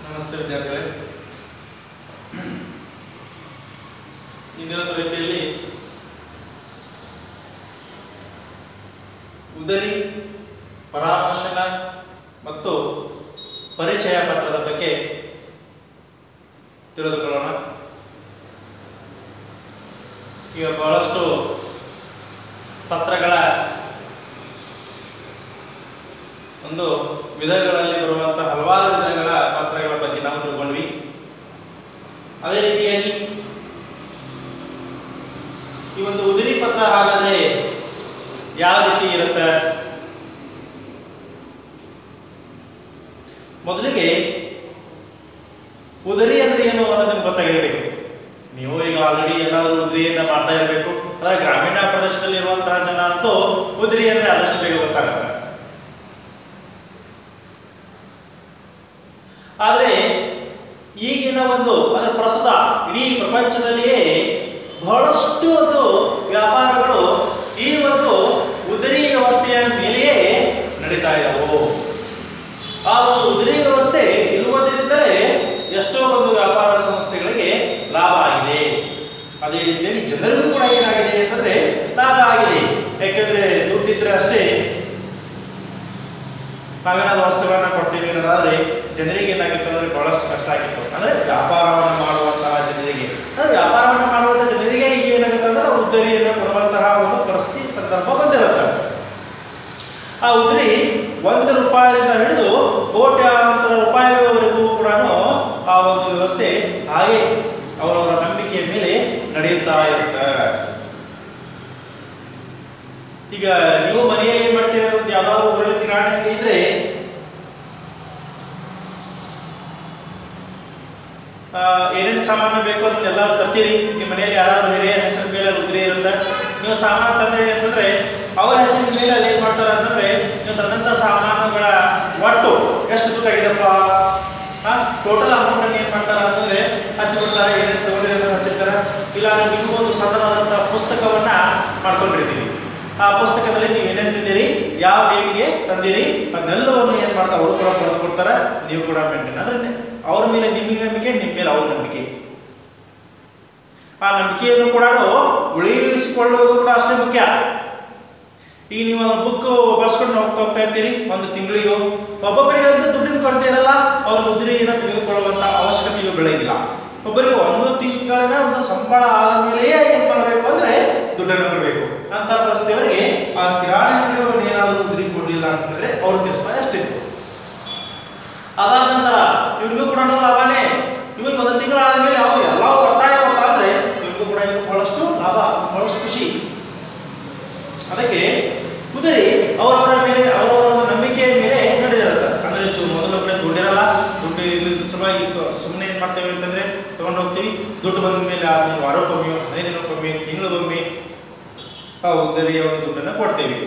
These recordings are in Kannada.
ನಮಸ್ತೆ ವಿದ್ಯಾರ್ಥಿಗಳೇ ಇಂದಿನ ತರಗತಿಯಲ್ಲಿ ಉದರಿ ಪರಾಮರ್ಶನ ಮತ್ತು ಪರಿಚಯ ಪತ್ರದ ಬಗ್ಗೆ ತಿಳಿದುಕೊಳ್ಳೋಣ ಈಗ ಬಹಳಷ್ಟು ಪತ್ರಗಳ ಒಂದು ವಿಧಗಳಲ್ಲಿ ಬರುವಂತಹ ಹಲವಾರು ವಿಧಗಳ ಪತ್ರಗಳ ಬಗ್ಗೆ ನಾವು ತಿಳ್ಕೊಂಡ್ವಿ ಅದೇ ರೀತಿಯಾಗಿ ಈ ಒಂದು ಉದಿರಿ ಪತ್ರ ಹಾಗಾದ್ರೆ ಯಾವ ರೀತಿ ಇರುತ್ತೆ ಮೊದಲಿಗೆ ಉದರಿ ಅಂದ್ರೆ ಏನು ಅನ್ನೋದನ್ನ ಗೊತ್ತಾಗಿರಬೇಕು ನೀವು ಈಗ ಆಲ್ರೆಡಿ ಏನಾದರೂ ಉದ್ರಿಯನ್ನ ಮಾಡ್ತಾ ಇರಬೇಕು ಅಂದ್ರೆ ಗ್ರಾಮೀಣ ಪ್ರದೇಶದಲ್ಲಿ ಇರುವಂತಹ ಜನ ಅಂತೂ ಉದ್ರಿ ಅಂದ್ರೆ ಆದಷ್ಟು ಬೇಗ ಗೊತ್ತಾಗುತ್ತೆ ಆದರೆ ಈಗಿನ ಒಂದು ಅಂದ್ರೆ ಪ್ರಸ್ತುತ ಇಡೀ ಪ್ರಪಂಚದಲ್ಲಿಯೇ ಬಹಳಷ್ಟು ಒಂದು ವ್ಯಾಪಾರಗಳು ಈ ಒಂದು ಉದರಿ ವ್ಯವಸ್ಥೆಯ ಮೇಲೆಯೇ ನಡೀತಾ ಇದ್ದವು ಆ ಒಂದು ಉದರಿ ವ್ಯವಸ್ಥೆ ಇರುವುದರಿಂದಲೇ ಎಷ್ಟೋ ಒಂದು ವ್ಯಾಪಾರ ಸಂಸ್ಥೆಗಳಿಗೆ ಲಾಭ ಆಗಿದೆ ಅದೇ ರೀತಿಯಾಗಿ ಜನರಿಗೂ ಕೂಡ ಏನಾಗಿದೆ ಅಂತಂದ್ರೆ ಲಾಭ ಆಗಿದೆ ಯಾಕೆಂದ್ರೆ ದುಡ್ಡಿದ್ರೆ ಅಷ್ಟೇ ನಾವೇನಾದ್ರು ವಸ್ತುಗಳನ್ನ ಕೊಡ್ತೀವಿ ಅನ್ನೋದಾದ್ರೆ ಜನರಿಗೆ ಏನಾಗಿತ್ತು ಅಂದ್ರೆ ಬಹಳಷ್ಟು ಕಷ್ಟ ಆಗಿತ್ತು ಅಂದ್ರೆ ವ್ಯಾಪಾರವನ್ನು ಮಾಡುವಂತಹ ಜನರಿಗೆ ಅಂದ್ರೆ ವ್ಯಾಪಾರವನ್ನು ಮಾಡುವಂತಹ ಜನರಿಗೆ ಈಗ ಏನಾಗುತ್ತೆ ಅಂದ್ರೆ ಉದ್ದರಿಯನ್ನು ಕೊಡುವಂತಹ ಒಂದು ಪರಿಸ್ಥಿತಿ ಸಂದರ್ಭ ಬಂದಿರುತ್ತೆ ಆ ಉದ್ರಿ ಒಂದು ರೂಪಾಯಿಯಿಂದ ಹಿಡಿದು ಕೋಟ್ಯಾಂತರ ರೂಪಾಯಿಗಳವರೆಗೂ ಕೂಡ ಆ ಒಂದು ವ್ಯವಸ್ಥೆ ಹಾಗೆ ಅವರವರ ನಂಬಿಕೆಯ ಮೇಲೆ ನಡೆಯುತ್ತಾ ಇರುತ್ತೆ ಈಗ ನೀವು ಮನೆಯಲ್ಲಿ ಏನ್ ಮಾಡ್ತೀರ ಒಂದು ಯಾವ್ದಾದ್ರು ಊರಲ್ಲಿ ಕಿರಾಣಿ ಅಂಗಡಿ ಇದ್ರೆ ಆ, ಏನೇನು ಸಾಮಾನು ಬೇಕು ಅದನ್ನೆಲ್ಲ ತರ್ತೀರಿ ನಿಮ್ಮ ಮನೆಯಲ್ಲಿ ಯಾರಾದ್ರೂ ಹಿರಿಯ ಹೆಸರು ಮೇಲೆ ಅದು ಉದ್ರಿ ಇರುತ್ತೆ ನೀವು ಸಾಮಾನು ತಂದ್ರಿ ಅಂತಂದ್ರೆ ಅವರ ಹೆಸರಿನ ಮೇಲೆ ಅಲ್ಲಿ ಏನ್ ಮಾಡ್ತಾರೆ ಅಂತಂದ್ರೆ ನೀವು ತಂದಂತ ಸಾಮಾನುಗಳ ಒಟ್ಟು ಎಷ್ಟು ದುಡ್ಡು ಆಗಿದೆಪ್ಪ ಟೋಟಲ್ ಅಮೌಂಟ್ ಅನ್ನು ಏನ್ ಮಾಡ್ತಾರೆ ಅಂತಂದ್ರೆ ಹಚ್ಚಿಬಿಡ್ತಾರೆ ಏನೇನು ತಗೊಂಡ್ರಿ ಅಂತ ಹಚ್ಚಿರ್ತಾರೆ ಇಲ್ಲ ಅಂದ್ರೆ ನೀವು ಒಂದು ಸಣ್ಣದಾದಂಥ ಪುಸ್ತಕವನ್ನ ಮಾಡ್ಕೊಂಡಿರ್ತೀವಿ ಆ ಪುಸ್ತಕದಲ್ಲಿ ನೀವು ಏನೇನು ತಂದಿರಿ ಯಾವ ಡೇಟಿಗೆ ತಂದಿರಿ ಅದನ್ನೆಲ್ಲವನ್ನು ಏನ್ ಮಾಡ್ತಾರೆ ಅವರು ಕೂಡ ಬರೆದು ಕೊಡ್ತಾರೆ ನೀವು ಕೂಡ ಮೇಂಟೈನ್ ಅಂದ್ರೆ ಅವ್ರ ಮೇಲೆ ನಿಮಗೆ ನಂಬಿಕೆ ನಿಮ್ಮ ಮೇಲೆ ಅವ್ರ ನಂಬಿಕೆ ಆ ನಂಬಿಕೆಯನ್ನು ಕೂಡ ಉಳಿಸಿಕೊಳ್ಳುವುದು ಕೂಡ ಅಷ್ಟೇ ಮುಖ್ಯ ಈಗ ನೀವು ಒಂದು ಬುಕ್ ಬರ್ಸ್ಕೊಂಡು ಹೋಗ್ತಾ ಹೋಗ್ತಾ ಇರ್ತೀರಿ ಒಂದು ತಿಂಗಳಿಗೂ ಒಬ್ಬೊಬ್ಬರಿಗೆ ಅಂತ ದುಡ್ಡಿನ ಕೊರತೆ ಇರಲ್ಲ ಅವ್ರ ಉದ್ರಿಯನ್ನು ತೆಗೆದುಕೊಳ್ಳುವಂತ ಅವಶ್ಯಕತೆಯು ಬೆಳೆಯಿಲ್ಲ ಒಬ್ಬರಿಗೆ ಒಂದು ತಿಂಗಳಿನ ಒಂದು ಸಂಬಳ ಆದ ಮೇಲೆಯೇ ಏನ್ ಮಾಡಬೇಕು ಅಂದ್ರೆ ದುಡ್ಡನ್ನು ಕೊಡಬೇಕು ಅಂತ ಪರಿಸ್ಥಿತಿಯವರಿಗೆ ಆ ಕಿರಾಣಿ ಅಂಗಡಿಯವರು ಏನಾದರೂ ಉದ್ರಿ ಕೊಡಲಿಲ್ಲ ಅಂತಂದ್ರೆ ಅವ್ರ ಕೆಲಸ ಎಷ್ಟಿತ್ತು ಅದಾದ ನಂತರ ಇವ್ರಿಗೂ ಕೂಡ ಲಾಭನೇ ಇವ್ರಿಗೆ ಒಂದು ತಿಂಗಳು ಆದ್ಮೇಲೆ ಅವ್ರು ಎಲ್ಲ ಒತ್ತಾಯ ಕೊಟ್ಟಾದ್ರೆ ಇವ್ರಿಗೂ ಕೂಡ ಇವ್ರಿಗೆ ಬಹಳಷ್ಟು ಲಾಭ ಬಹಳಷ್ಟು ಖುಷಿ ಅದಕ್ಕೆ ಕುದುರೆ ಅವರವರ ಮೇಲೆ ಅವರವರ ಒಂದು ನಂಬಿಕೆಯ ಮೇಲೆ ನಡೆದಿರುತ್ತೆ ಅಂದ್ರೆ ಇದು ಮೊದಲ ಕಡೆ ದುಡ್ಡಿರಲ್ಲ ದುಡ್ಡು ಇಲ್ಲದ ಸಲುವಾಗಿ ಸುಮ್ಮನೆ ಏನ್ ಮಾಡ್ತೇವೆ ಅಂತಂದ್ರೆ ತಗೊಂಡು ಹೋಗ್ತೀವಿ ದುಡ್ಡು ಬಂದ ಮೇಲೆ ಆದ್ಮೇಲೆ ವಾರಕ್ಕೊಮ್ಮೆ ಹದಿನೈದು ದಿನಕ್ಕೊಮ್ಮೆ ತಿಂಗಳಿಗೊಮ್ಮೆ ಆ ಉದ್ದರಿಯ ಒಂದು ದುಡ್ಡನ್ನು ಕೊಡ್ತೇವೆ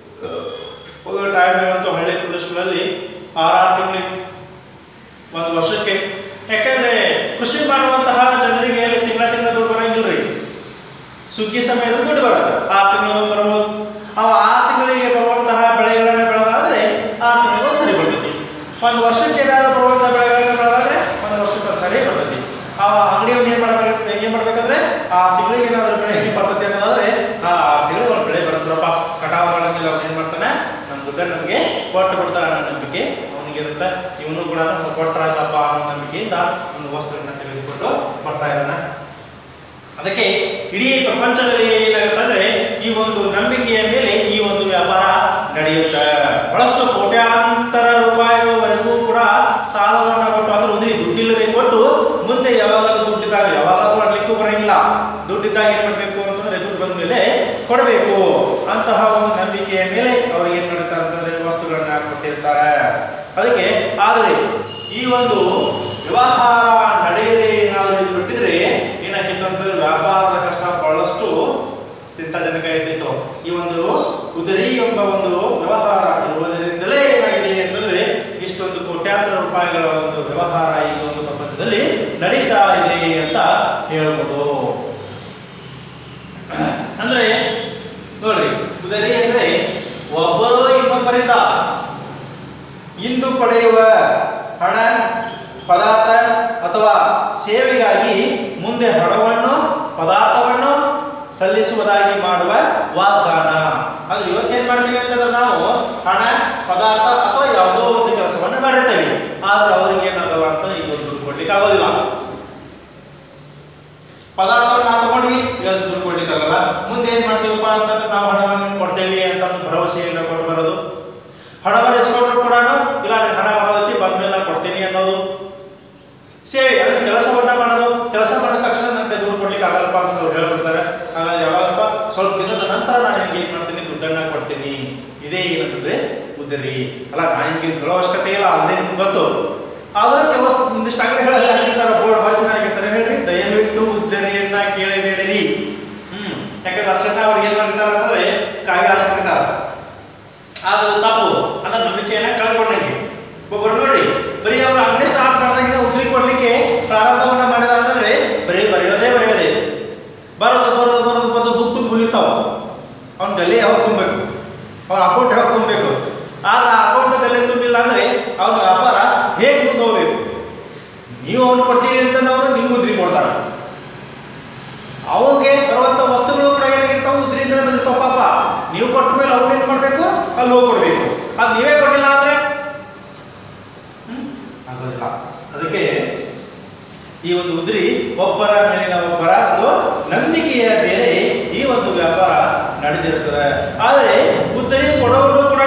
ಒಂದು ಟೈಮ್ನಾಗಂತೂ ಹಳ್ಳಿ ಪ್ರದೇಶಗಳಲ್ಲಿ ಆರಾರು ತಿಂಗಳಿಗೆ ಒಂದು ವರ್ಷಕ್ಕೆ ಯಾಕಂದ್ರೆ ಕೃಷಿ ಮಾಡುವಂತಹ ಜನರಿಗೆ ತಿಂಗಳ ತಿಂಗಳ ದುಡ್ಡು ಬರಂಗಿಲ್ರಿ ಸುಗ್ಗಿ ಸಮಯದಲ್ಲಿ ದುಡ್ಡು ಬರುತ್ತೆ ಆ ತಿಂಗಳು ಬರಬಹುದು ಅವ ಆ ತಿಂಗಳಿಗೆ ಬರುವಂತಹ ಬೆಳೆಗಳನ್ನ ಬೆಳೆದಾದ್ರೆ ಆ ತಿಂಗಳಿಗೆ ಒಂದು ಸರಿ ಬರ್ತೈತಿ ಒಂದು ವರ್ಷಕ್ಕೆ ಏನಾದ್ರು ಬರುವಂತಹ ಬೆಳೆಗಳನ್ನ ಬೆಳೆದಾದ್ರೆ ಒಂದು ವರ್ಷಕ್ಕೆ ಒಂದು ಸರಿ ಬರ್ತೈತಿ ಆ ಅಂಗಡಿಯವ್ನು ಏನ್ ಮಾಡ್ಬೇಕು ಏನ್ ಮಾಡ್ಬೇಕಂದ್ರೆ ಆ ತಿಂಗಳಿಗೆ ಏನಾದ್ರು ಬೆಳೆ ಬರ್ತೈತಿ ಅನ್ನೋದಾದ್ರೆ ಆ ತಿಂಗಳು ಒಂದು ಬೆಳೆ ಬರುತ್ತಪ್ಪ ಕಟಾವು ಮಾಡೋದಿಲ್ಲ ಅವ್ನು ಏನ್ ಮಾಡ್ತಾನೆ ನಮ್ಮ ದುಡ್ಡನ್ನು ನಮಗೆ ಕೊಟ್ಟು ಬಿಡ್ತಾನೆ ಅನ್ನೋ ನಂಬಿಕೆ ಅವನಿಗೆ ಇರುತ್ತೆ ಇವನು ಕೂಡ ನಮ್ಗೆ ಕೊಟ್ಟರಾಯ್ತಪ್ಪ ಅನ್ನೋ ನಂಬಿಕೆಯಿಂದ ಒಂದು ವಸ್ತುಗಳನ್ನ ತೆಗೆದುಕೊಂಡು ಬರ್ತಾ ಇದ್ದಾನೆ ಅದಕ್ಕೆ ಇಡೀ ಪ್ರಪಂಚದಲ್ಲಿ ಏನಾಗುತ್ತೆ ಅಂದ್ರೆ ಈ ಒಂದು ನಂಬಿಕೆಯ ಮೇಲೆ ಈ ಒಂದು ವ್ಯಾಪಾರ ನಡೆಯುತ್ತೆ ಬಹಳಷ್ಟು ಕೋಟ್ಯಾಂತರ ರೂಪಾಯಿಗಳವರೆಗೂ ಕೂಡ ಸಾಲವನ್ನ ಕೊಟ್ಟು ಅಂದ್ರೆ ಒಂದು ದುಡ್ಡಿಲ್ಲದೆ ಕೊಟ್ಟು ಮುಂದೆ ಯಾವಾಗಾದ್ರೂ ದುಡ್ಡಿದ್ದಾಗ ಯಾವಾಗಾದ್ರೂ ಮಾಡ್ಲಿಕ್ಕೂ ಬರಂಗಿಲ್ಲ ದುಡ್ಡಿದ್ದಾಗ ಏನ್ ಮಾಡ್ಬೇಕು ಅಂತಂದ್ರೆ ದುಡ್ಡು ಬಂದ ಮೇಲೆ ಕೊಡಬೇಕು ಅಂತಹ ಒಂದು ನಂಬಿಕೆಯ ಮೇಲೆ ಅವ್ರಿಗೆ ಏನ್ ಮಾಡ್ತಾರೆ ಅಂತಂದ್ರೆ ವಸ್ತುಗಳನ್ನ ಕೊಟ್ಟಿರ್ತಾರೆ ಅದಕ್ಕೆ ಆದ್ರೆ ಈ ಒಂದು ವ್ಯವಹಾರ ನಡೆಯದೆ ಏನಾದರೂ ಇದು ಬಿಟ್ಟಿದ್ರೆ ಏನಾಗಿತ್ತು ಅಂತಂದ್ರೆ ವ್ಯಾಪಾರದ ಕಷ್ಟ ಬಹಳಷ್ಟು ಚಿಂತಾಜನಕ ಇರ್ತಿತ್ತು ಈ ಒಂದು ಕುದುರೆ ಎಂಬ ಒಂದು ವ್ಯವಹಾರ ಇರುವುದರಿಂದಲೇ ಏನಾಗಿದೆ ಅಂತಂದ್ರೆ ಇಷ್ಟೊಂದು ಕೋಟ್ಯಾಂತರ ರೂಪಾಯಿಗಳ ಒಂದು ವ್ಯವಹಾರ ಈ ಒಂದು ಪ್ರಪಂಚದಲ್ಲಿ ನಡೀತಾ ಇದೆ ಅಂತ ಹೇಳ್ಬೋದು ಅಂದ್ರೆ ನೋಡ್ರಿ ಕುದುರೆ ಅಂದ್ರೆ ಒಬ್ಬರು ಇನ್ನೊಬ್ಬರಿಂದ ಇಂದು ಪಡೆಯುವ ಹಣ ಪದಾರ್ಥ ಅಥವಾ ಸೇವೆಗಾಗಿ ಮುಂದೆ ಹಣವನ್ನು ಪದಾರ್ಥವನ್ನು ಸಲ್ಲಿಸುವುದಾಗಿ ಮಾಡುವ ವಾಗ್ದಾನ ಅದು ಇವತ್ತು ಏನ್ ಮಾಡ್ತೀವಿ ಅಂತಂದ್ರೆ ನಾವು ಹಣ ಪದಾರ್ಥ ಅಥವಾ ಯಾವುದೋ ಒಂದು ಕೆಲಸವನ್ನು ಮಾಡಿರ್ತೇವೆ ಆದ್ರೆ ಅವ್ರಿಗೆ ಏನಾಗಲ್ಲ ಅಂತ ಈಗ ದುಡ್ಡು ಕೊಡ್ಲಿಕ್ಕೆ ಆಗೋದಿಲ್ಲ ಪದಾರ್ಥವನ್ನು ನಾವು ತಗೊಂಡ್ವಿ ಇವತ್ತು ದುಡ್ಡು ಕೊಡ್ಲಿಕ್ಕೆ ಆಗಲ್ಲ ಮುಂದೆ ಏನ್ ಮಾಡ್ತೀವಪ್ಪ ಅಂತಂದ್ರೆ ನಾವು ಹಣವನ್ನು ಕೊಡ್ತೇವೆ ಅಂತ ಒಂದು ಭರವಸೆಯನ್ನು ಕೊಟ್ಟು ಬರೋದು ಹಣವನ್ನು ಇಸ್ಕೊಂಡ್ರು ಕೂಡ ಇಲ್ಲ ನನಗೆ ಹಣ ಬರೋದಕ್ಕೆ ಬಂದ್ಮೇಲೆ ನಾನು ಕೊಡ್ತೀನಿ ಅನ್ನೋದು ಸೇವೆ ಅಂದ್ರೆ ಕೆಲಸವನ್ನ ಮಾಡೋದು ಕೆಲಸ ಮಾಡಿದ ತಕ್ಷಣ ನನಗೆ ದುಡ್ಡು ಕೊಡ್ಲಿಕ್ಕೆ ಆಗಲ್ಲಪ್ಪ ಅಂತ ಅವ್ರು ಹೇಳ್ಬಿಡ್ತಾರೆ ಹಾಗಾಗಿ ಯಾವಾಗಪ್ಪ ಸ್ವಲ್ಪ ದಿನದ ನಂತರ ನಾನು ನಿನಗೆ ಏನ್ ಮಾಡ್ತೀನಿ ದುಡ್ಡನ್ನ ಕೊಡ್ತೀನಿ ಇದೇ ಏನಂತಂದ್ರೆ ಉದ್ದರಿ ಅಲ್ಲ ನಾನು ನಿಮ್ಗೆ ಹೇಳೋ ಅವಶ್ಯಕತೆ ಇಲ್ಲ ಅಲ್ಲೇ ನಿಮ್ಗೆ ಗೊತ್ತು ಆದ್ರೆ ಕೆಲವು ಒಂದಿಷ್ಟು ಅಂಗಡಿ ಹೇಳಿ ಹಾಕಿರ್ತಾರೆ ಬೋರ್ಡ್ ಭಾಳ ಚೆನ್ನಾಗಿರ್ತಾರೆ ಹೇಳ್ರಿ ದಯವಿಟ್ಟು ಉದ್ದರಿಯನ್ನ ಕೇಳಬೇಡಿರಿ ಹ್ಮ್ ಯಾಕಂದ್ರೆ ಅಷ್ಟನ್ನ ಅವ್ರಿಗೆ ಏನ್ ಮಾಡ್ತಾರೆ ಅಂದ್ರೆ ಕಾವ್ಯ ಹಾಕ್ತಿರ್ತಾರೆ ಅದು ತಪ್ಪು ಅಂದ್ರೆ ನಂಬಿಕೆಯನ್ನ ಕಳ್ಕೊಂಡಂಗೆ ಒಬ್ಬರು ನೋಡಿ ಬರೀ ಅವ್ರು ಅಂಗಡಿ ಸ್ಟಾರ್ಟ್ ಮಾಡಿದಾಗಿಂದ ಉದ್ರಿ ಕೊಡ್ಲಿಕ್ಕೆ ಪ್ರಾರಂಭವನ್ನ ಮಾಡಿದಾದ್ರೆ ಬರೀ ಬರೆಯೋದೇ ಬರೆಯೋದೇ ಬರೋದು ಬರೋದು ಬರೋದು ಬರೋದು ಬುಕ್ ತುಂಬ ಮುಗಿತಾವ ಅವ್ನ ಗಲ್ಲಿ ಯಾವಾಗ ತುಂಬಬೇಕು ಅವ್ನ ಅಕೌಂಟ್ ಯಾವಾಗ ತುಂಬಬೇಕು ಆದ್ರೆ ಆ ಅಕೌಂಟ್ ಗಲ್ಲಿ ತುಂಬಿಲ್ಲ ಅಂದ್ರೆ ಅವನ ವ್ಯಾಪಾರ ಹೇಗೆ ಮುಂದೆ ಹೋಗ್ಬೇಕು ನೀವು ಅವ್ನು ಕೊಡ್ತೀರಿ ಅಂತಂದ್ರೆ ಅವರು ನಿಮ್ಗೆ ಉದ್ರಿ ಕೊಡ್ತಾರೆ ಅವಂಗೆ ಬರುವಂತ ವಸ್ತುಗಳು ಕೂಡ ಏನಾಗಿರ್ತಾವ ಉದ್ರಿಂದ ಬಂದಿರ್ತಾವ ಪಾಪ ನೀವು ಕೊಟ್ಟ ಮೇಲೆ ಅವ್ರು ಏನ್ ಮಾಡ್ಬೇಕು ಅಲ್ಲಿ ಹೋಗಿ ಕೊಡ್ಬೇಕು ಅದು ನೀವೇ ಕೊಟ್ಟಿಲ್ಲ ಅಂದ್ರೆ ಹ್ಮ್? ಆಗೋದಿಲ್ಲ ಅದಕ್ಕೆ ಈ ಒಂದು ಉದ್ರಿ ಒಬ್ಬರ ಮೇಲಿನ ಒಬ್ಬರ ಒಂದು ನಂಬಿಕೆಯ ಮೇಲೆ ಈ ಒಂದು ವ್ಯಾಪಾರ ನಡೆದಿರುತ್ತದೆ ಆದರೆ ಉದ್ರಿ ಕೊಡೋರು ಕೂಡ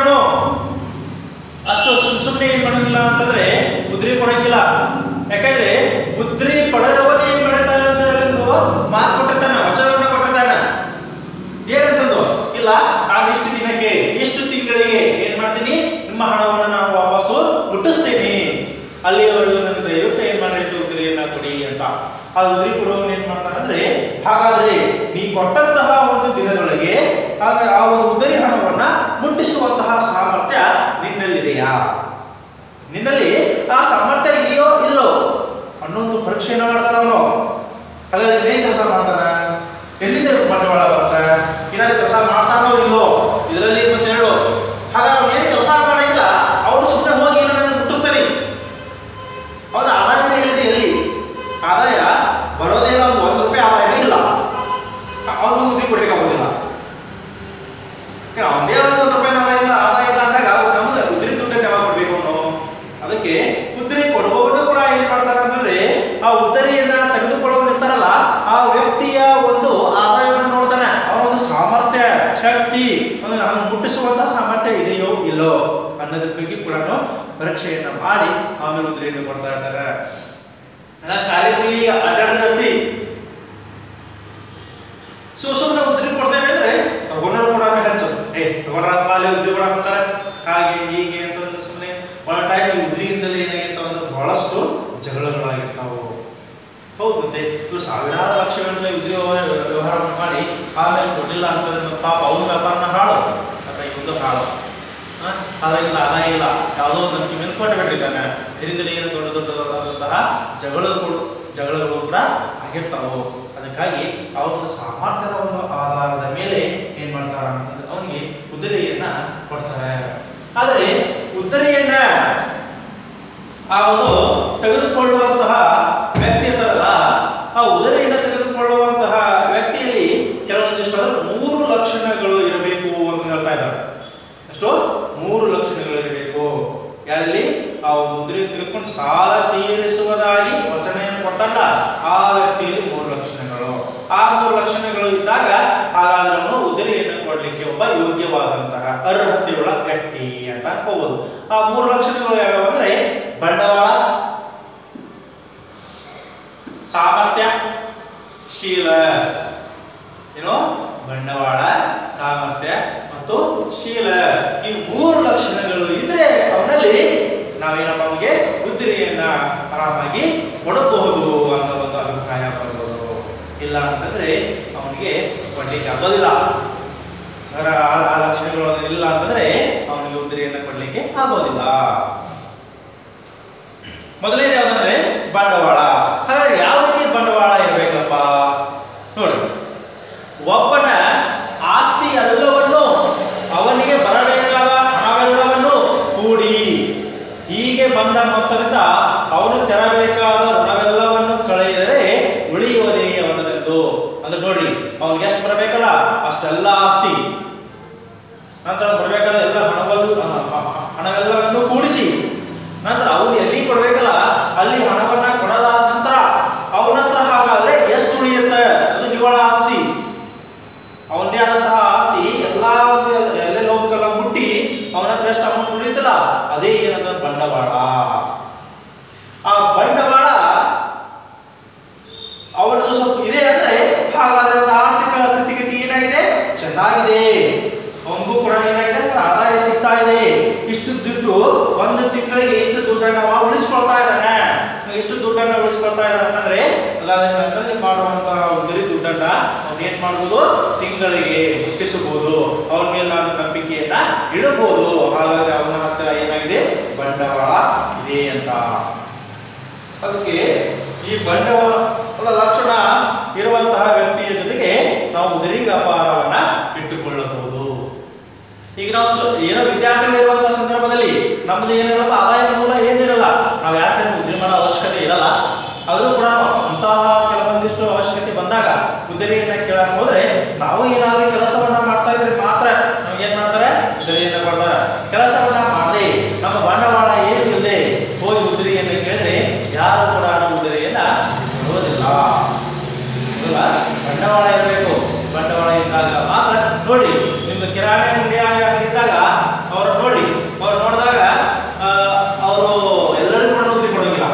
ಅಷ್ಟು ಸುಮ್ ಸುಮ್ಮನೆ ಏನ್ ಮಾಡಂಗಿಲ್ಲ ಅಂತಂದ್ರೆ ಉದ್ರಿ ಕೊಡಂಗಿಲ್ಲ ಯಾಕಂದ್ರೆ ಉದ್ರಿ ಪಡೆದವನು ಏನ್ ಮಾಡ್ತಾನೆ ಅಂತಂದ್ರೆ ಮಾತು ಕೊಟ್ಟಿರ್ತಾನೆ ವಚನವನ್ನ ಕೊಟ್ಟಿರ್ತಾನೆ ಏನಂತಂದು ಇಲ್ಲ ನಾನು ಇಷ್ಟು ದಿನಕ್ಕೆ ಇಷ್ಟು ತಿಂಗಳಿಗೆ ಏನ್ ಮಾಡ್ತೀನಿ ನಿಮ್ಮ ಹಣವನ್ನು ನಾನು ವಾಪಸ್ಸು ಮುಟ್ಟಿಸ್ತೀನಿ ಅಲ್ಲಿಯವರೆಗೂ ನನ್ನ ದಯವಿಟ್ಟು ಏನ್ ಮಾಡಿದ್ದು ಉದ್ರಿಯನ್ನ ಕೊಡಿ ಅಂತ ಆ ಉದ್ರಿ ಕೊಡುವವನು ಏನ್ ಮಾಡ್ತಾನಂದ್ರೆ ಹಾಗಾದ್ರೆ ನೀ ಕೊಟ್ಟಂತಹ ಒಂದು ದಿನದೊಳಗೆ ಆಗ ಆ ಒಂದು ಉದರಿ ಹಣವನ್ನ ಮುಟ್ಟಿಸುವಂತಹ ಸಾಮರ್ಥ್ಯ ನಿನ್ನಲ್ಲಿದೆಯಾ ನಿನ್ನಲ್ಲಿ ಆ ಸಾಮರ್ಥ್ಯ ಇದೆಯೋ ಇಲ್ಲೋ ಅನ್ನೊಂದು ಪರೀಕ್ಷೆಯನ್ನು ಮಾಡ್ತಾನ ಅವನು ಹಾಗಾದ್ರೆ ಏನ್ ಕೆಲಸ ಮಾಡ್ತಾನ ಎಲ್ಲಿಂದ ಬಂಡವಾಳ ಬರುತ್ತೆ ಏನಾದ್ರು ಕೆಲಸ ಮಾಡ್ತಾನೋ ಇಲ್ಲೋ ಇದರಲ್ಲಿ ಮತ್ತೆ ಹೇಳು ಹಾಗಾದ್ರೆ ಅವ್ನು ಏನು ಕೆಲಸ ಮಾಡಂಗಿಲ್ಲ ಅವನು ಸುಮ್ಮನೆ ಹೋಗಿ ಏನನ್ನ ಮುಟ್ಟಿಸ್ತಾನೆ ಅವನ ಆದಾಯನೇ ಇಲ್ಲದೆ ಎಲ್ಲಿ ಆದಾಯ ಬರೋದೇ ಇಲ್ಲ ಒಂದು ಒಂದು ರೂಪಾಯಿ ಆದಾಯನೇ ಇಲ್ಲ ಅವನು ಬುದ್ಧಿ ಕೊಡ್ಲಿಕ್ಕೆ ಆಗೋದಿಲ್ಲ ಅವನದೇ ಒಂದು ರೂಪಾಯಿ ಆದಾಯ ಇಲ್ಲ ಆದಾಯ ಇಲ್ಲ ಅಂದಾಗ ನಮ್ಗೆ ಉದ್ರಿ ದುಡ್ಡನ್ನು ಯಾವಾಗ ಕೊಡ್ಬೇಕು ಅವನು ಅದಕ್ಕೆ ಉದ್ರಿ ಕೊಡುವವನು ಕೂಡ ಏನ್ ಮಾಡ್ತಾರೆ ಅಂದ್ರೆ ಆ ಉದ್ದರಿಯನ್ನ ತೆಗೆದುಕೊಳ್ಳೋರು ಇರ್ತಾರಲ್ಲ ಆ ವ್ಯಕ್ತಿಯ ಒಂದು ಆದಾಯವನ್ನು ನೋಡ್ತಾನೆ ಅವನ ಒಂದು ಸಾಮರ್ಥ್ಯ ಶಕ್ತಿ ಅಂದ್ರೆ ಅವನು ಮುಟ್ಟಿಸುವಂತ ಸಾಮರ್ಥ್ಯ ಇದೆಯೋ ಇಲ್ಲೋ ಅನ್ನೋದ್ರ ಬಗ್ಗೆ ಕೂಡ ಪರೀಕ್ಷೆಯನ್ನ ಮಾಡಿ ಆಮೇಲೆ ಉದ್ರಿಯನ್ನು ಕೊಡ್ತಾ ಇರ್ತಾರೆ ಕಾರ್ಯಕ್ರಮ ಅಡ್ಡಾಡ ಜಾಸ್ತಿ ಸೊ ಸುಮ್ಮನೆ ಉದ್ರಿ ಕೊಡ್ತೇವೆ ಅಂದ್ರೆ ತಗೊಂಡ್ರು ಕೂಡ ಹೆಚ್ಚು ಏ ತಗೊಂಡ್ರ ಮಾಲೆ ಉದ್ರಿ ಕೂಡ ಅಂತಾರೆ ಹಾಗೆ ಹೀಗೆ ಅಂತಂದ್ರೆ ಸುಮ್ಮನೆ ಒಂದ್ ಟೈಮ್ ಈ ಉದ್ರಿಯಿಂದಲೇ ಏನಾಗಿರ್ತಾವ ಅಂದ್ರೆ ಬಹಳಷ್ಟು ಜಗಳಗಳಾಗಿರ್ತಾವು ಹೌದು ಮತ್ತೆ ಇವ್ರು ಸಾವಿರಾರು ಲಕ್ಷಗಳ ಉದ್ರಿ ವ್ಯವಹಾರ ಮಾಡಿ ಆಮೇಲೆ ಕೊಟ್ಟಿಲ್ಲ ಅಂತಂದ್ರೆ ಪಾಪ ಅವನ ವ್ಯಾಪಾರನ ಹಾಳು ಅಥವಾ ಇವತ್ತು ಹಾಳು ಆ, ಅದರಿಂದ ಆದಾಯ ಇಲ್ಲ ಯಾವುದೋ ಒಂದು ನಂಬಿಕೆ ಮೇಲೆ ಕೊಟ್ಟು ಬಿಟ್ಟಿದ್ದಾನೆ ಇದರಿಂದಲೇ ಏನು ದೊಡ್ಡ ದೊಡ್ಡದಾದಂತಹ ಜಗಳಗಳು ಜಗಳಗಳು ಕೂಡ ಆಗಿರ್ತಾವು ಅದಕ್ಕಾಗಿ ಅವರ ಒಂದು ಸಾಮರ್ಥ್ಯದ ಒಂದು ಆಧಾರದ ಮೇಲೆ ಏನ್ ಮಾಡ್ತಾರ ಅಂತಂದ್ರೆ ಅವನಿಗೆ ಉದ್ದರಿಯನ್ನ ಕೊಡ್ತಾರೆ ಆದರೆ ಉದ್ದರಿಯನ್ನ ಆ ಒಂದು ತೆಗೆದುಕೊಳ್ಳುವಂತಹ ವ್ಯಕ್ತಿ ಇರ್ತಾರಲ್ಲ ಆ ಉದರಿಯನ್ನ ತೆಗೆದುಕೊಳ್ಳುವಂತಹ ವ್ಯಕ್ತಿಯಲ್ಲಿ ಕೆಲವೊಂದಿಷ್ಟು ಅಂದ್ರೆ ಮೂರು ಲಕ್ಷಣಗಳು ಇರಬೇಕು ಅಂತ ಹೇಳ್ತಾ ಇದ್ದಾರೆ ಎಷ್ಟು ಮೂರು ಲಕ್ಷಣಗಳು ಇರಬೇಕು ಯಾರಲ್ಲಿ ಆ ಮುದ್ರೆ ತೆಗೆದುಕೊಂಡು ಸಾಲ ತೀರಿಸುವುದಾಗಿ ವಚನೆಯನ್ನು ಕೊಟ್ಟಲ್ಲ ಆ ವ್ಯಕ್ತಿಯಲ್ಲಿ ಮೂರು ಲಕ್ಷಣಗಳು ಆ ಮೂರು ಲಕ್ಷಣಗಳು ಇದ್ದಾಗ ಹಾಗಾದ್ರೆ ಅವನು ಉದರಿಯನ್ನು ಕೊಡ್ಲಿಕ್ಕೆ ಒಬ್ಬ ಯೋಗ್ಯವಾದಂತಹ ಅರ್ಹತೆಯುಳ್ಳ ವ್ಯಕ್ತಿ ಅಂತ ಅನ್ಕೋಬಹುದು ಆ ಮೂರು ಲಕ್ಷಣಗಳು ಯಾವ್ಯಾವ ಅಂದ್ರೆ ಬಂಡವಾಳ ಸಾಮರ್ಥ್ಯ ಶೀಲ ಏನು ಬಂಡವಾಳ ಸಾಮರ್ಥ್ಯ ಮತ್ತು ಶೀಲ ಈ ಮೂರು ಲಕ್ಷಣಗಳು ಇದ್ರೆ ಅವನಲ್ಲಿ ನಾವೇನಪ್ಪ ಅವನಿಗೆ ಬುದ್ಧಿರಿಯನ್ನ ಆರಾಮಾಗಿ ಕೊಡಬಹುದು ಅನ್ನೋ ಒಂದು ಅಭಿಪ್ರಾಯ ಬರ್ಬೋದು ಇಲ್ಲ ಅಂತಂದ್ರೆ ಅವನಿಗೆ ಕೊಡ್ಲಿಕ್ಕೆ ಆಗೋದಿಲ್ಲ ಅದರ ಆ- ಆ ಲಕ್ಷಣಗಳು ಇಲ್ಲ ಅಂತಂದ್ರೆ ಅವನಿಗೆ ಉದ್ರಿಯನ್ನ ಕೊಡ್ಲಿಕ್ಕೆ ಆಗೋದಿಲ್ಲ ಮೊದಲನೇದು ಯಾವ್ದಂದ್ರೆ ಬಂಡವಾಳ ಹಾಗಾದ್ರೆ ಯಾವ ರೀತಿ ಬಂಡವಾಳ ಇರಬೇಕಪ್ಪ ನೋಡಿ ಒಬ್ಬನ ಆಸ್ತಿ ಎಲ್ಲವನ್ನು ಅವನಿಗೆ ಬರಬೇಕಾದ ಹಣವೆಲ್ಲವನ್ನು ಕೂಡಿ ಹೀಗೆ ಬಂದ ಮೊತ್ತದಿಂದ ಅವನು ತೆರಬೇಕು ಅಂದ್ರೆ ನೋಡ್ರಿ ಅವ್ನಿಗೆ ಎಷ್ಟು ಬರಬೇಕಲ್ಲ ಅಷ್ಟೆಲ್ಲ ಆಸ್ತಿ ನಂತರ ಬರಬೇಕಾದ ಎಲ್ಲ ಹಣವಲ್ಲ ಹಣವೆಲ್ಲವನ್ನು ಕೂಡಿಸಿ ನಂತರ ಅವ್ರು ಎಲ್ಲಿ ಕೊಡ್ಬೇಕಲ್ಲ ಅಲ್ಲಿ ಹಣವನ್ನ ಕೊಡಲಾದ ನಂತರ ಅವನ ಹತ್ರ ಹಾಗಾದ್ರೆ ಎಷ್ಟು ಉಳಿಯುತ್ತೆ ಅದು ನಿವ್ವಳ ಆಸ್ತಿ ಅವನದೇ ಆದಂತಹ ಆಸ್ತಿ ಎಲ್ಲಾ ಎಲ್ಲೆಲ್ಲ ಹೋಗಲ್ಲ ಮುಟ್ಟಿ ಅವನ ಹತ್ರ ಎಷ್ಟು ಅಮೌಂಟ್ ಉಳಿಯುತ್ತಲ್ಲ ಅದೇ ಏನಂದ್ರೆ ಬಂಡವಾಳ ಆ ಬಂಡವಾಳ ಅವರದ್ದು ಸ್ವಲ್ಪ ಇದೆ ಅಂದ್ರೆ ಹಾಗಾದ್ರೆ ಅವನ ಆರ್ಥಿಕ ಸ್ಥಿತಿಗತಿ ಏನಾಗಿದೆ ಚೆನ್ನಾಗಿದೆ ಅವನಿಗೂ ಕೂಡ ಏನಾಗಿದೆ ಅಂದ್ರೆ ಆದಾಯ ಸಿಗ್ತಾ ಇದೆ ಇಷ್ಟು ದುಡ್ಡು ಒಂದು ತಿಂಗಳಿಗೆ ಇಷ್ಟು ದುಡ್ಡನ್ನ ಅವ ಉಳಿಸ್ಕೊಳ್ತಾ ಇದ್ದಾನೆ ಎಷ್ಟು ದುಡ್ಡನ್ನ ಉಳಿಸ್ಕೊಳ್ತಾ ಇದ್ದಾನೆ ಅಂದ್ರೆ ಅದರಲ್ಲಿ ಮಾಡುವಂತಹ ಉದುರಿ ದುಡ್ಡನ್ನ ಅವ್ನು ಏನ್ ಮಾಡ್ಬೋದು ತಿಂಗಳಿಗೆ ಮುಟ್ಟಿಸಬಹುದು ಅವನ ಮೇಲೆ ನಾನು ನಂಬಿಕೆಯನ್ನ ಇಡಬಹುದು ಹಾಗಾದ್ರೆ ಅವನ ಹತ್ರ ಏನಾಗಿದೆ ಬಂಡವಾಳ ಇದೆ ಅಂತ ಅದಕ್ಕೆ ಈ ಬಂಡವಾಳದ ಲಕ್ಷಣ ಇರುವಂತಹ ವ್ಯಕ್ತಿಯ ಜೊತೆಗೆ ನಾವು ಉದರಿ ವ್ಯಾಪಾರವನ್ನ ಇಟ್ಟುಕೊಳ್ಳಬಹುದು ಈಗ ನಾವು ಸ್ವ- ಏನೋ ವಿದ್ಯಾರ್ಥಿಗಳು ಇರುವಂತಹ ಸಂದರ್ಭದಲ್ಲಿ ನಮ್ದು ಏನಿರಲ್ಲ ಆದಾಯ ಮೂಲ ಏನಿರಲ್ಲ ನಾವು ಯಾಕೆ ಉದ್ರಿ ಮಾಡೋ ಅವಶ್ಯಕತೆ ಇರಲ್ಲ ಆದ್ರೂ ಕೂಡ ಅಂತಹ ಕೆಲವೊಂದಿಷ್ಟು ಅವಶ್ಯಕತೆ ಬಂದಾಗ ಉದರಿಯನ್ನ ಕೇಳಕ್ ಹೋದ್ರೆ ನಾವು ಏನಾದ್ರೂ ಕೆಲಸವನ್ನ ಮಾಡ್ತಾ ಇದ್ರೆ ಮಾತ್ರ ನಮ್ಗೆ ಏನ್ ಮಾಡ್ತಾರೆ ಉದರಿಯನ್ನ ಕೊಡ್ತಾರೆ ಕೆಲಸವನ್ನ ಮಾಡದೆ ನಮ್ಮ ಬಂಡವಾಳ ಏನಿದೆ ಹೋಗಿ ಉದರಿಯನ್ನ ಕೇಳಿದ್ರೆ ಯಾರು ಕೂಡ ನಮ್ಮ ಉದರಿಯನ್ನ ಕೊಡೋದಿಲ್ಲ ಹೌದಾ? ಬಂಡವಾಳ ಇರಬೇಕು ಬಂಡವಾಳ ಇದ್ದಾಗ ಮಾತ್ರ ನೋಡಿ ನಿಮ್ದು ಕಿರಾಣಿ ಅಂಗಡಿ ಇದ್ದಾಗ ಅವ್ರು ನೋಡಿ ಅವ್ರು ನೋಡಿದಾಗ ಅವರು ಎಲ್ಲರಿಗೂ ಕೂಡ ಉದ್ರಿ ಕೊಡೋಂಗಿಲ್ಲ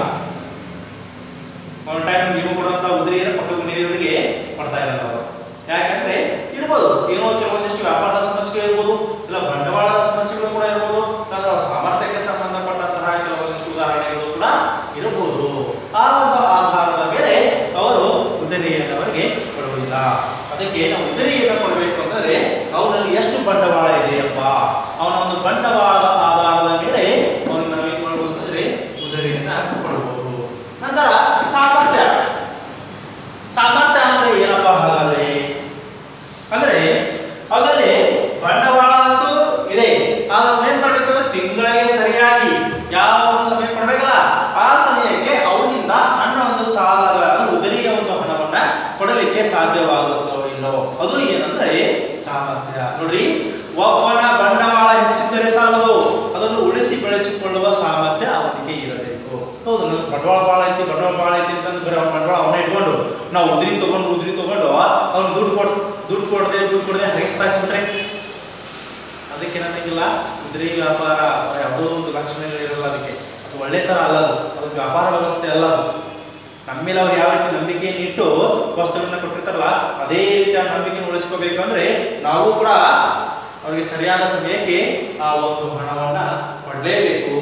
ಒಂದು ಟೈಮ್ ನೀವು ಕೊಡುವಂತ ಉದ್ರಿ ಪಕ್ಕ ಮನೆಯವರಿಗೆ ಕೊಡ್ತಾ ಇರಲ್ಲ ಅವರು ಯಾಕಂದ್ರೆ ಇರ್ಬೋದು ಏನೋ ಕೆಲವೊಂದಿಷ್ಟು ವ್ಯಾಪಾರದ ಸಮಸ್ಯೆಗಳು ಇರ್ಬೋದು ಇಲ್ಲ ಬಂಡವಾಳದ ಸಮಸ್ಯೆಗಳು ಕೂಡ ಇರ್ಬೋದು ಅಂದ್ರೆ ಅವ್ರ ಸಾಮರ್ಥ್ಯಕ್ಕೆ ಸಂಬಂಧಪಟ್ಟಂತಹ ಕೆಲವೊಂದಿಷ್ಟು ಉದಾಹರಣೆಗಳು ಕೂಡ ಇರಬಹುದು ಆ ಒಂದು ಆಧಾರದ ಮೇಲೆ ಅವರು ಉದರಿಯನ್ನು ಅವರಿಗೆ ಕೊಡುವುದಿಲ್ಲ ಅದಕ್ಕೆ ನಾವು ಉದರಿಯನ್ನು ಕೊಡಬೇಕು ಅಂದರೆ ಅವನಲ್ಲಿ ಎಷ್ಟು ಬಂಡವಾಳ ಇದೆಯಪ್ಪ ಅವನ ಒಂದು ಬಂಡವಾಳದ ಆಧಾರದ ಮೇಲೆ ಅವನಿಗೆ ನಾವೇನ್ ಮಾಡ್ಬೋದು ಅಂತಂದ್ರೆ ಉದರಿಯನ್ನ ಕೊಡಬಹುದು ನಂತರ ಸಾಮರ್ಥ್ಯ ಸಾಮರ್ಥ್ಯ ಅಂದ್ರೆ ಏನಪ್ಪ ಹಾಗಾದ್ರೆ ಅಂದ್ರೆ ಅವರಲ್ಲಿ ಬಂಡವಾಳ ಅಂತೂ ಇದೆ ಆದ್ರೆ ಏನ್ ಮಾಡ್ಬೇಕು ಅಂದ್ರೆ ತಿಂಗಳಿಗೆ ಸರಿಯಾಗಿ ಯಾವ ಒಂದು ಸಮಯ ಕೊಡ್ಬೇಕಲ್ಲ ಆ ಸಮಯಕ್ಕೆ ಅವನಿಂದ ನನ್ನ ಒಂದು ಸಾಲದ ಅಂದ್ರೆ ಉದರಿಯ ಒಂದು ಹಣವನ್ನ ಕೊಡಲಿಕ್ಕೆ ಸಾಧ್ಯವಾಗುತ್ತೋ ಇಲ್ಲವೋ ಅದು ಏನಂದ್ರೆ ಸಾಮರ್ಥ್ಯ ನೋಡ್ರಿ ಒಬ್ಬನ ಬಂಡವಾಳ ಹೆಚ್ಚಿದ್ದರೆ ಸಾಲದು ಅದನ್ನು ಉಳಿಸಿ ಬೆಳೆಸಿಕೊಳ್ಳುವ ಸಾಮರ್ಥ್ಯ ಅವನಿಗೆ ಇರಬೇಕು ಹೌದು ನನ್ನ ಬಂಡವಾಳ ಭಾಳ ಐತಿ ಬಂಡವಾಳ ಭಾಳ ಐತಿ ಅಂತಂದು ಬರೀ ಅವ್ನ ಬಂಡವಾಳ ಅವನೇ ಇಟ್ಕೊಂಡು ನಾವು ಉದ್ರಿ ತಗೊಂಡು ಉದ್ರಿ ತಗೊಂಡು ಅವ್ನು ದುಡ್ಡು ಕೊಡ್ ದುಡ್ಡು ಕೊಡದೆ ದುಡ್ಡು ಕೊಡದೆ ಹರಿಸ್ತಾಯಿಸ್ಬಿಟ್ರೆ ಅದಕ್ಕೆ ನನಗಿಲ್ಲ ಉದ್ರಿ ವ್ಯಾಪಾರ ಯಾವುದೋ ಒಂದು ಲಕ್ಷಣಗಳಿರಲ್ಲ ಅದಕ್ಕೆ ಅದು ಒಳ್ಳೆ ತರ ಅಲ್ಲ ಅದು ಅದು ವ್ಯಾಪಾರ ವ್ಯವಸ್ಥೆ ಅಲ್ಲ ಅದು ನಮ್ಮ ಮೇಲೆ ಅವ್ರು ಯಾವ ರೀತಿ ನಂಬಿಕೆಯನ್ನು ಇಟ್ಟು ವಸ್ತುಗಳನ್ನ ಕೊಟ್ಟಿರ್ತಾರಲ್ಲ ಅದೇ ರೀತಿ ಆ ನಂಬಿಕೆಯನ್ನು ಉಳಿಸ್ಕೋಬೇಕಂದ್ರೆ ನಾವು ಕೂಡ ಅವರಿಗೆ ಸರಿಯಾದ ಸಮಯಕ್ಕೆ ಆ ಒಂದು ಹಣವನ್ನ ಕೊಡಲೇಬೇಕು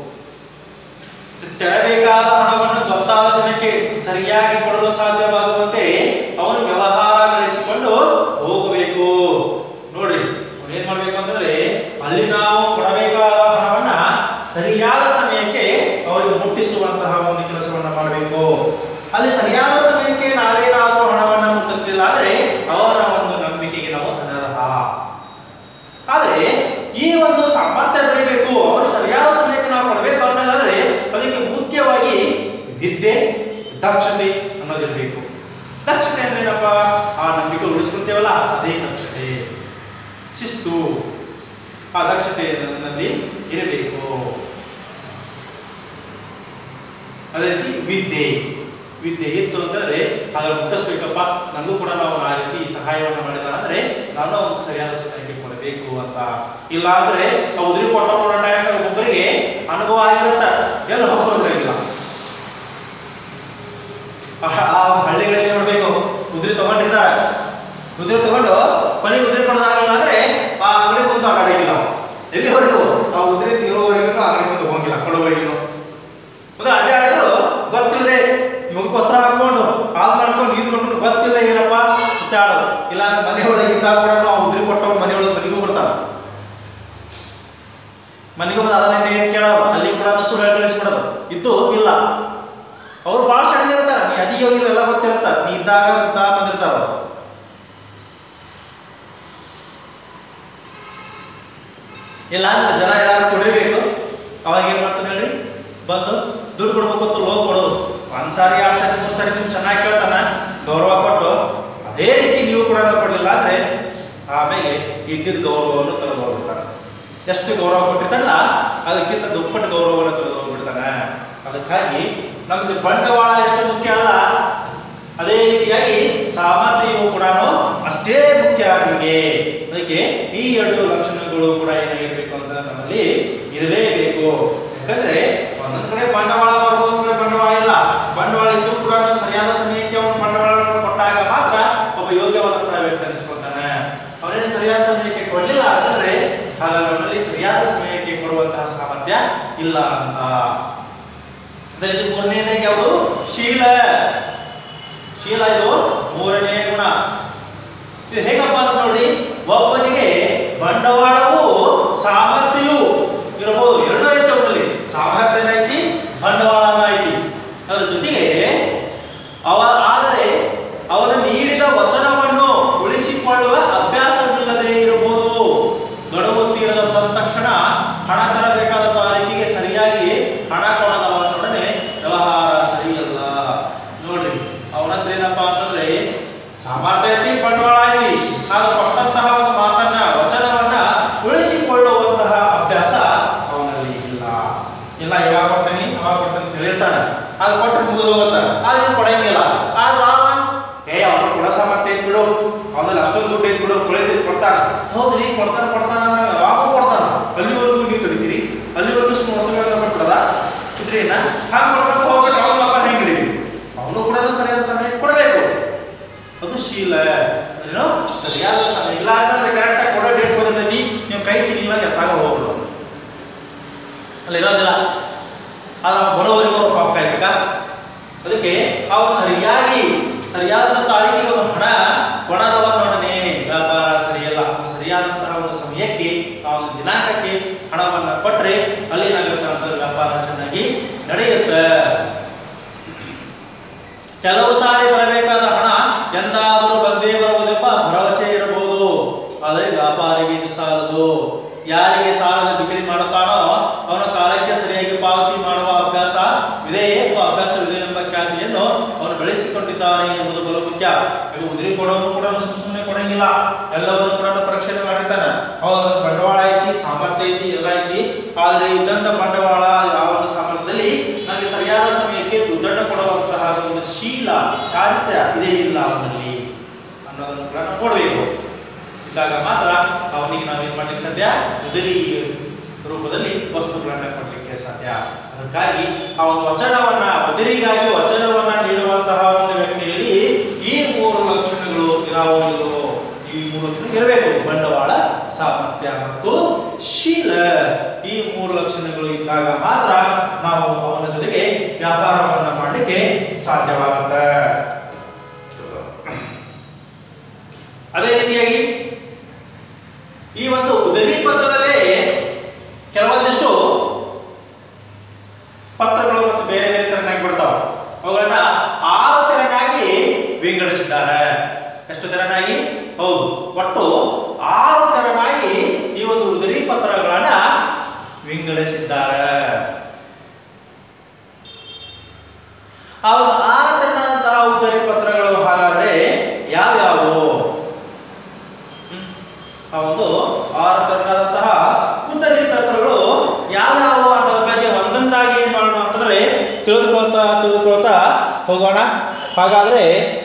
ತೆರಬೇಕಾದ ಹಣವನ್ನು ಗೊತ್ತಾದ ದಿನಕ್ಕೆ ಸರಿಯಾಗಿ ಕೊಡಲು ಸಾಧ್ಯವಾಗುವಂತೆ ಅವನು ವ್ಯವಹಾರ ನಡೆಸಿಕೊಂಡು ಹೋಗಬೇಕು ನೋಡ್ರಿ ಅವ್ನು ಏನ್ ಮಾಡ್ಬೇಕು ಅಂತಂದ್ರೆ ಅಲ್ಲಿ ನಾವು ಕೊಡಬೇಕಾದ ಹಣವನ್ನ ಸರಿಯಾದ ಸಮಯಕ್ಕೆ ಅವರಿಗೆ ಮುಟ್ಟಿಸುವಂತಹ ಒಂದು ಕೆಲಸವನ್ನ ಮಾಡಬೇಕು ಅಲ್ಲಿ ಸರಿಯಾದ ಸಮಯಕ್ಕೆ ನಾವೇನಾದರೂ ಹಣವನ್ನ ಮುಟ್ಟಿಸಲಿಲ್ಲ ಅಂದ್ರೆ ಅವರ ಒಂದು ನಂಬಿಕೆಗೆ ನಾವು ಅನರ್ಹ ಆದ್ರೆ ಈ ಒಂದು ಸಾಮರ್ಥ್ಯ ಬೆಳಿಬೇಕು ಅವರು ಸರಿಯಾದ ಸಮಯಕ್ಕೆ ನಾವು ಕೊಡಬೇಕು ಅನ್ನೋದಾದ್ರೆ ಅದಕ್ಕೆ ಮುಖ್ಯವಾಗಿ ವಿದ್ಯೆ ದಕ್ಷತೆ ಅನ್ನೋದಿರಬೇಕು ದಕ್ಷತೆ ಅಂದ್ರೆ ಏನಪ್ಪ ಆ ನಂಬಿಕೆ ಉಳಿಸ್ಕೊಳ್ತೇವಲ್ಲ ಅದೇ ದಕ್ಷತೆ ಶಿಸ್ತು ಆ ದಕ್ಷತೆ ನನ್ನಲ್ಲಿ ಇರಬೇಕು ಅದೇ ರೀತಿ ವಿದ್ಯೆ ವಿದ್ಯೆ ಇತ್ತು ಅಂತಂದ್ರೆ ಅದನ್ನು ಮುಟ್ಟಿಸ್ಬೇಕಪ್ಪ ನನಗೂ ಕೂಡ ನಾವು ಆ ರೀತಿ ಸಹಾಯವನ್ನು ಮಾಡಿದ ಅಂದ್ರೆ ನಾನು ಅವ್ನಿಗೆ ಸರಿಯಾದ ಸಮಯಕ್ಕೆ ಕೊಡಬೇಕು ಅಂತ ಇಲ್ಲ ಅಂದ್ರೆ ಆ ಉದುರಿ ಕೊಟ್ಟ ಕೊಡೋ ಟೈಮ್ ಒಬ್ಬರಿಗೆ ಅನುಭವ ಆಗಿರುತ್ತೆ ಎಲ್ಲ ಹೋಗೋದಿಲ್ಲ ಆ ಹಳ್ಳಿಗಳಲ್ಲಿ ನೋಡ್ಬೇಕು ಉದುರಿ ತಗೊಂಡಿರ್ತಾರೆ ಉದುರಿ ತಗೊಂಡು ಕೊನೆಗೆ ಉದುರಿ ಕೊಡೋದಾಗಲ್ಲ ಅಂದ್ರೆ ಆ ಅಂಗಡಿ ಕುಂತು ಆಡಾಡಿಲ್ಲ ಎಲ್ಲಿವರೆಗೂ ಆ ಉದುರಿ ತೀರೋವರೆಗೂ ಅಂಗಡಿ ಕುಂತು ಹೋಗಿಲ್ಲ ಕೊಡೋವರೆಗೂ ಒಂದು ಅಡ್ಡ ಆಡಿದ್ರು ಗೊತ್ತಿಲ್ಲದೆ ಮುಖ ವಸ್ತ್ರ ಹಾಕೊಂಡು ಹಾಲು ಮಾಡ್ಕೊಂಡು ಇದು ಮಾಡ್ಕೊಂಡು ಗೊತ್ತಿಲ್ಲ ಏನಪ್ಪ ಸುತ್ತಾಡೋದು ಇಲ್ಲ ಅಂದ್ರೆ ಮನೆ ಒಳಗೆ ಇದ್ದಾಗ ಕೂಡ ನಾವು ಉದ್ರಿ ಕೊಟ್ಟವ್ರು ಮನೆ ಒಳಗೆ ಮನೆಗೂ ಬರ್ತಾರೆ ಮನೆಗೂ ಬಂದು ಅದನ್ನ ಏನ್ ಕೇಳೋರು ಅಲ್ಲಿ ಕೂಡ ಸುಳ್ಳು ಹೇಳಿ ಕಳಿಸ್ಬಿಡೋದು ಇದ್ದು ಇಲ್ಲ ಅವ್ರು ಭಾಳ ಸಣ್ಣ ಇರ್ತಾರೆ ನೀ ಅದಿ ಹೋಗಿಲ್ಲ ಎಲ್ಲ ಗೊತ್ತಿರ್ತಾರೆ ನೀ ಇದ್ದಾಗ ಇದ್ದಾಗ ಬಂದಿರ್ತಾರ ಅವ್ರು. ಇಲ್ಲ ಅಂದ್ರೆ ಜನ ಯಾರು ಕುಡಿಬೇಕು ಅವಾಗ ಏನ್ ಮಾಡ್ತಾನೆ ಹೇಳ್ರಿ ಬಂದು ದುಡ್ಡು ಕೊಡ್ಬೇಕು ಅಂತ ಲೋ ಕೊಡು ಒಂದ್ ಸಾರಿ ಎರಡ್ ಸಾರಿ ಮೂರ್ ಸಾರಿ ನೀವು ಚೆನ್ನಾಗಿ ಕೇಳ್ತಾನ ಗೌರವ ಕೊಟ್ಟು ಅದ ಅದೇ ರೀತಿ ನೀವು ಕೂಡ ಕೊಡಲಿಲ್ಲ ಅಂದ್ರೆ ಆಮೇಲೆ ಇದ್ದಿದ್ದ ಗೌರವವನ್ನು ತೆಗೆದು ಹೋಗ್ಬಿಡ್ತಾನೆ ಎಷ್ಟು ಗೌರವ ಕೊಟ್ಟಿರ್ತಾನಲ್ಲ ಅದಕ್ಕಿಂತ ದುಪ್ಪಟ್ಟು ಗೌರವವನ್ನು ತೆಗೆದು ಹೋಗ್ಬಿಡ್ತಾನೆ ಅದಕ್ಕಾಗಿ ನಮ್ಗೆ ಬಂಡವಾಳ ಎಷ್ಟು ಮುಖ್ಯ ಅಲ್ಲ ಅದೇ ರೀತಿಯಾಗಿ ಸಾಮರ್ಥ್ಯವು ಕೂಡ ಅಷ್ಟೇ ಮುಖ್ಯ ನಮಗೆ ಅದಕ್ಕೆ ಈ ಎರಡು ಲಕ್ಷಣಗಳು ಕೂಡ ಏನಾಗಿರ್ಬೇಕು ಅಂತ ನಮ್ಮಲ್ಲಿ ಇರಲೇಬೇಕು ಯಾಕಂದ್ರೆ ಒಂದೊಂದ್ ಕಡೆ ಬಂಡವಾಳ ಬರ್ಬೋದು ಒಂದ್ ಕಡೆ ಬಂಡವಾಳ ಇಲ್ಲ ಬಂಡವಾಳ ಇದ್ದು ಕೂಡ ಸರಿಯಾದ ಸಮಯಕ್ಕೆ ಅವನು ಬಂಡವಾಳವನ್ನು ಕೊಟ್ಟಾಗ ಮಾತ್ರ ಒಬ್ಬ ಯೋಗ್ಯವಾದಂತಹ ವ್ಯಕ್ತಿ ಅನಿಸ್ಕೊತಾನೆ ಅವನೇನು ಸರಿಯಾದ ಸಮಯಕ್ಕೆ ಕೊಡಲಿಲ್ಲ ಅಂತಂದ್ರೆ ಹಾಗಾದ್ರೆ ಅವನಲ್ಲಿ ಸರಿಯಾದ ಸಮಯಕ್ಕೆ ಕೊಡುವಂತಹ ಸಾಮರ್ಥ್ಯ ಇಲ್ಲ ಅಂತ ಅಂದ್ರೆ ಇದು ಮೂರನೇದಾಗಿ ಯಾವುದು ಶೀಲ ಶೀಲ ಇದು ಮೂರನೇ ಗುಣ ಇದು ಹೇಗಪ್ಪ ಅಂತ ನೋಡ್ರಿ ಒಬ್ಬನಿಗೆ ಬಂಡವಾಳವು ಸಾಮರ್ಥ್ಯವು ಇರಬಹುದು ಎರಡೂ ಐತೆ ಅವನಲ್ಲಿ ಸಾಮರ್ಥ್ಯನ ಐತಿ ಬಂಡವಾಳನ ಐತಿ ಅದ್ರ ಜೊತೆಗೆ ಅವ ಆದರೆ ಅವನು ನೀಡಿದ ವಚನವನ್ನು ಉಳಿಸಿಕೊಳ್ಳುವ ಅಭ್ಯಾಸವಿಲ್ಲದೆ ಇರಬಹುದು ಗಡುವು ತೀರದ ಬಂದ ತಕ್ಷಣ ಹಣ ತರಬೇಕಾದ ತಾರೀಕಿಗೆ ಸರಿಯಾಗಿ ಹಣ ಕೊಡದವನೊಡನೆ ವ್ಯವಹಾರ ಸರಿಯಲ್ಲ ನೋಡ್ರಿ ಅವನ ಹತ್ರ ಏನಪ್ಪಾ ಅಂತಂದ್ರೆ ಸಾಮರ್ಥ್ಯ ಐತಿ ಬಂಡವಾಳ ಐತಿ ಆದ್ರೆ ಕೊಟ್ಟಂತಹ ಒಂದು ಮಾತನ್ನ ವಚನವನ್ನ ಉಳಿಸಿಕೊಳ್ಳುವಂತಹ ಅಭ್ಯಾಸ ಅವನಲ್ಲಿ ಇಲ್ಲ ಇಲ್ಲ ಯಾವಾಗ ಕೊಡ್ತೇನೆ ಅವಾಗ ಕೊಡ್ತೇನೆ ಅಂತ ಹೇಳಿರ್ತಾನೆ ಅದು ಕೊಟ್ಟರೆ ಮುಗಿದು ಹೋಗುತ್ತಾನೆ ಆದ್ರೆ ಇವ್ನು ಕೊಡಂಗಿಲ್ಲ ಆದ್ರೆ ಅವ ಏ ಅವನು ಕೊಡೋ ಸಾಮರ್ಥ್ಯ ಐತಿ ಬಿಡು ಅವನಲ್ಲಿ ಅಷ್ಟೊಂದು ದುಡ್ಡು ಐತಿ ಬಿಡು ಕೊಳಿತೈತಿ ಕೊಡ್ತಾನೆ ಹೌದ್ರಿ ಕೊಡ್ತಾನೆ ಕೊಡ್ತಾನ ಯಾವಾಗೂ ಕೊಡ್ತಾನ ಅಲ್ಲಿವರೆಗೂ ನೀವು ತಡಿತೀರಿ ಅಲ್ಲಿವರೆಗೂ ಸುಮ್ಮನೆ ವಸ್ತುಗಳನ್ನ ಕೊಟ್ಬಿಡದ ಇದ್ರಿ ಹಂಗೆ ಕೊಡ್ಕೊಂತ ಹೋಗ್ಬಿಟ್ರೆ ಅವನ ವ್ಯಾಪಾರ ಹೆಂಗೆ ಹಿಡಿವಿ ಅವನು ಕೂಡ ಸರಿಯಾದ ಸಮಯಕ್ಕೆ ಕೊಡಬೇಕು ಅದು ಶೀಲ ಏನು ಸರಿಯಾದ ಸಮಯ ಇಲ್ಲ ಅಂತಂದ್ರೆ ಕರೆಕ್ಟಾಗಿ ಕೊಡೋ ಡೇಟ್ ಬಂದಿರ್ತೈತಿ ನೀವು ಕೈ ಸಿಗಿಲ್ಲ ಎತ್ತಾಗ ಹೋಗ್ಬಿಡು ಅಲ್ಲಿ ಇರೋದಿಲ್ಲ ಆದ್ರೆ ಅವ್ನು ಬರೋವರೆಗೂ ಅವ್ರು ಪಾಪ ಕಾಯ್ಬೇಕಾ ಅದಕ್ಕೆ ಅವ್ರು ಸರಿಯಾಗಿ ಸರಿಯಾದ ತಾರೀಕಿಗೆ ಒಂದು ಹಣ ಕೊಡದವನೊಡನೆ ವ್ಯಾಪಾರ ಸರಿಯಲ್ಲ ಸರಿಯಾದಂತಹ ಒಂದು ಸಮಯಕ್ಕೆ ಆ ಒಂದು ದಿನಾಂಕಕ್ಕೆ ಹಣವನ್ನು ಕೊಟ್ರೆ ಅಲ್ಲಿ ಏನಾಗುತ್ತೆ ಅಂತಂದ್ರೆ ವ್ಯಾಪಾರ ಚೆನ್ನಾಗಿ ನಡೆಯುತ್ತೆ ಕೆಲವು ಸಾರಿ ಬರಬೇಕಾದ ಹಣ ಎಂದಾದರೂ ಬಂದೇ ಬರುವುದೆಂಬ ಭರವಸೆ ಇರಬಹುದು ಆದರೆ ವ್ಯಾಪಾರಿಗೆ ಇದು ಸಾಲದು ಯಾರಿಗೆ ಸಾಲದ ಬಿಕ್ರಿ ಮಾಡುತ್ತಾನೋ ಅವನ ಕಾಲಕ್ಕೆ ಸರಿಯಾಗಿ ಪಾವತಿ ಮಾಡುವ ಅಭ್ಯಾಸ ಇದೆಯೇ ಅಥವಾ ಅಭ್ಯಾಸವಿದೆ ಎಂಬ ಖ್ಯಾತಿಯನ್ನು ಅವನು ಬೆಳೆಸಿಕೊಂಡಿದ್ದಾನೆ ಎಂಬುದು ಬಲು ಮುಖ್ಯ ಈಗ ಉದುರಿ ಕೊಡೋನು ಕೂಡ ಸುಮ್ಮನೆ ಸುಮ್ಮನೆ ಕೊಡಂಗಿಲ್ಲ ಎಲ್ಲವನ್ನು ಕೂಡ ಪರೀಕ್ಷೆ ಮಾಡಿರ್ತಾನೆ ಅವನ ಬಂಡವಾಳ ಐತಿ ಸಾಮರ್ಥ್ಯ ಐತಿ ಎಲ್ಲ ಐತಿ ಆದರೆ ಇದ್ದಂತ ಬಂಡವಾಳ ಯಾವ ಒಂದು ಸಾಮರ್ಥ್ಯದಲ್ಲಿ ನನಗೆ ಸರಿಯಾದ ಸಮಯಕ್ಕೆ ದುಡ್ಡನ್ನು ಕೊಡುವಂತಹ ಒಂದು ಶೀಲ ಚಾರಿತ್ರ್ಯ ಇದೇ ಇಲ್ಲ ಅವನಲ್ಲಿ ಅನ್ನೋದನ್ನು ಕೂಡ ನಾವು ನೋಡಬೇಕು ಇದ್ದಾಗ ಮಾತ್ರ ಅವನಿಗೆ ನಾವೇನ್ ಮಾಡ್ಲಿಕ್ಕೆ ಸಾಧ್ಯ ಉದರಿ ರೂಪದಲ್ಲಿ ವಸ್ತುಗಳನ್ನ ಕೊಡ್ಲಿಕ್ಕೆ ಸಾಧ್ಯ ಅದಕ್ಕಾಗಿ ಆ ಒಂದು ವಚನವನ್ನ ಉದರಿಗಾಗಿ ವಚನವನ್ನ ನೀಡುವಂತಹ ಒಂದು ವ್ಯಕ್ತಿಯಲ್ಲಿ ಈ ಮೂರು ಲಕ್ಷಣಗಳು ಇದಾವುಗಳು ಈ ಮೂರು ಲಕ್ಷಣ ಇರಬೇಕು ಬಂಡವಾಳ ಸಾಮರ್ಥ್ಯ ಮತ್ತು ಶೀಲ ಈ ಮೂರು ಲಕ್ಷಣಗಳು ಇದ್ದಾಗ ಮಾತ್ರ ನಾವು ಅವನ ಜೊತೆಗೆ ವ್ಯಾಪಾರವನ್ನ ಮಾಡಲಿಕ್ಕೆ ಸಾಧ್ಯವಾಗುತ್ತೆ ಅದೇ ರೀತಿಯಾಗಿ ಈ ಒಂದು ಉದರಿ ಪತ್ರದಲ್ಲಿ ಕೆಲವೊಂದಿಷ್ಟು ಪತ್ರಗಳು ಮತ್ತು ಬೇರೆ ಬೇರೆ ತರನಾಗಿ ಬಿಡ್ತಾವ ಅವುಗಳನ್ನ ಆರು ತೆರನಾಗಿ ವಿಂಗಡಿಸಿದ್ದಾರೆ ಎಷ್ಟು ತೆರನಾಗಿ ಹೌದು ಒಟ್ಟು ಆರು ತೆರನಾಗಿ ಈ ಒಂದು ಉದರಿ ಪತ್ರಗಳನ್ನ ವಿಂಗಡಿಸಿದ್ದಾರೆ ಆ ಒಂದು ಆರು ತೆರನಾದಂತಹ ಉದರಿ ಪತ್ರಗಳು ಹಾಗಾದ್ರೆ ಯಾವ್ಯಾವು ಹ್ಮ್. ಆ ಒಂದು ಆರು ತರನಾದಂತಹ ಉತ್ತರಿ ಪತ್ರಗಳು ಯಾವ್ಯಾವ ಅನ್ನೋದ್ರ ಬಗ್ಗೆ ಒಂದೊಂದಾಗಿ ಏನ್ ಮಾಡೋಣ ಅಂತಂದ್ರೆ ತಿಳಿದುಕೊಳ್ತಾ ತಿಳಿದುಕೊಳ್ತಾ ಹೋಗೋಣ ಹಾಗಾದ್ರೆ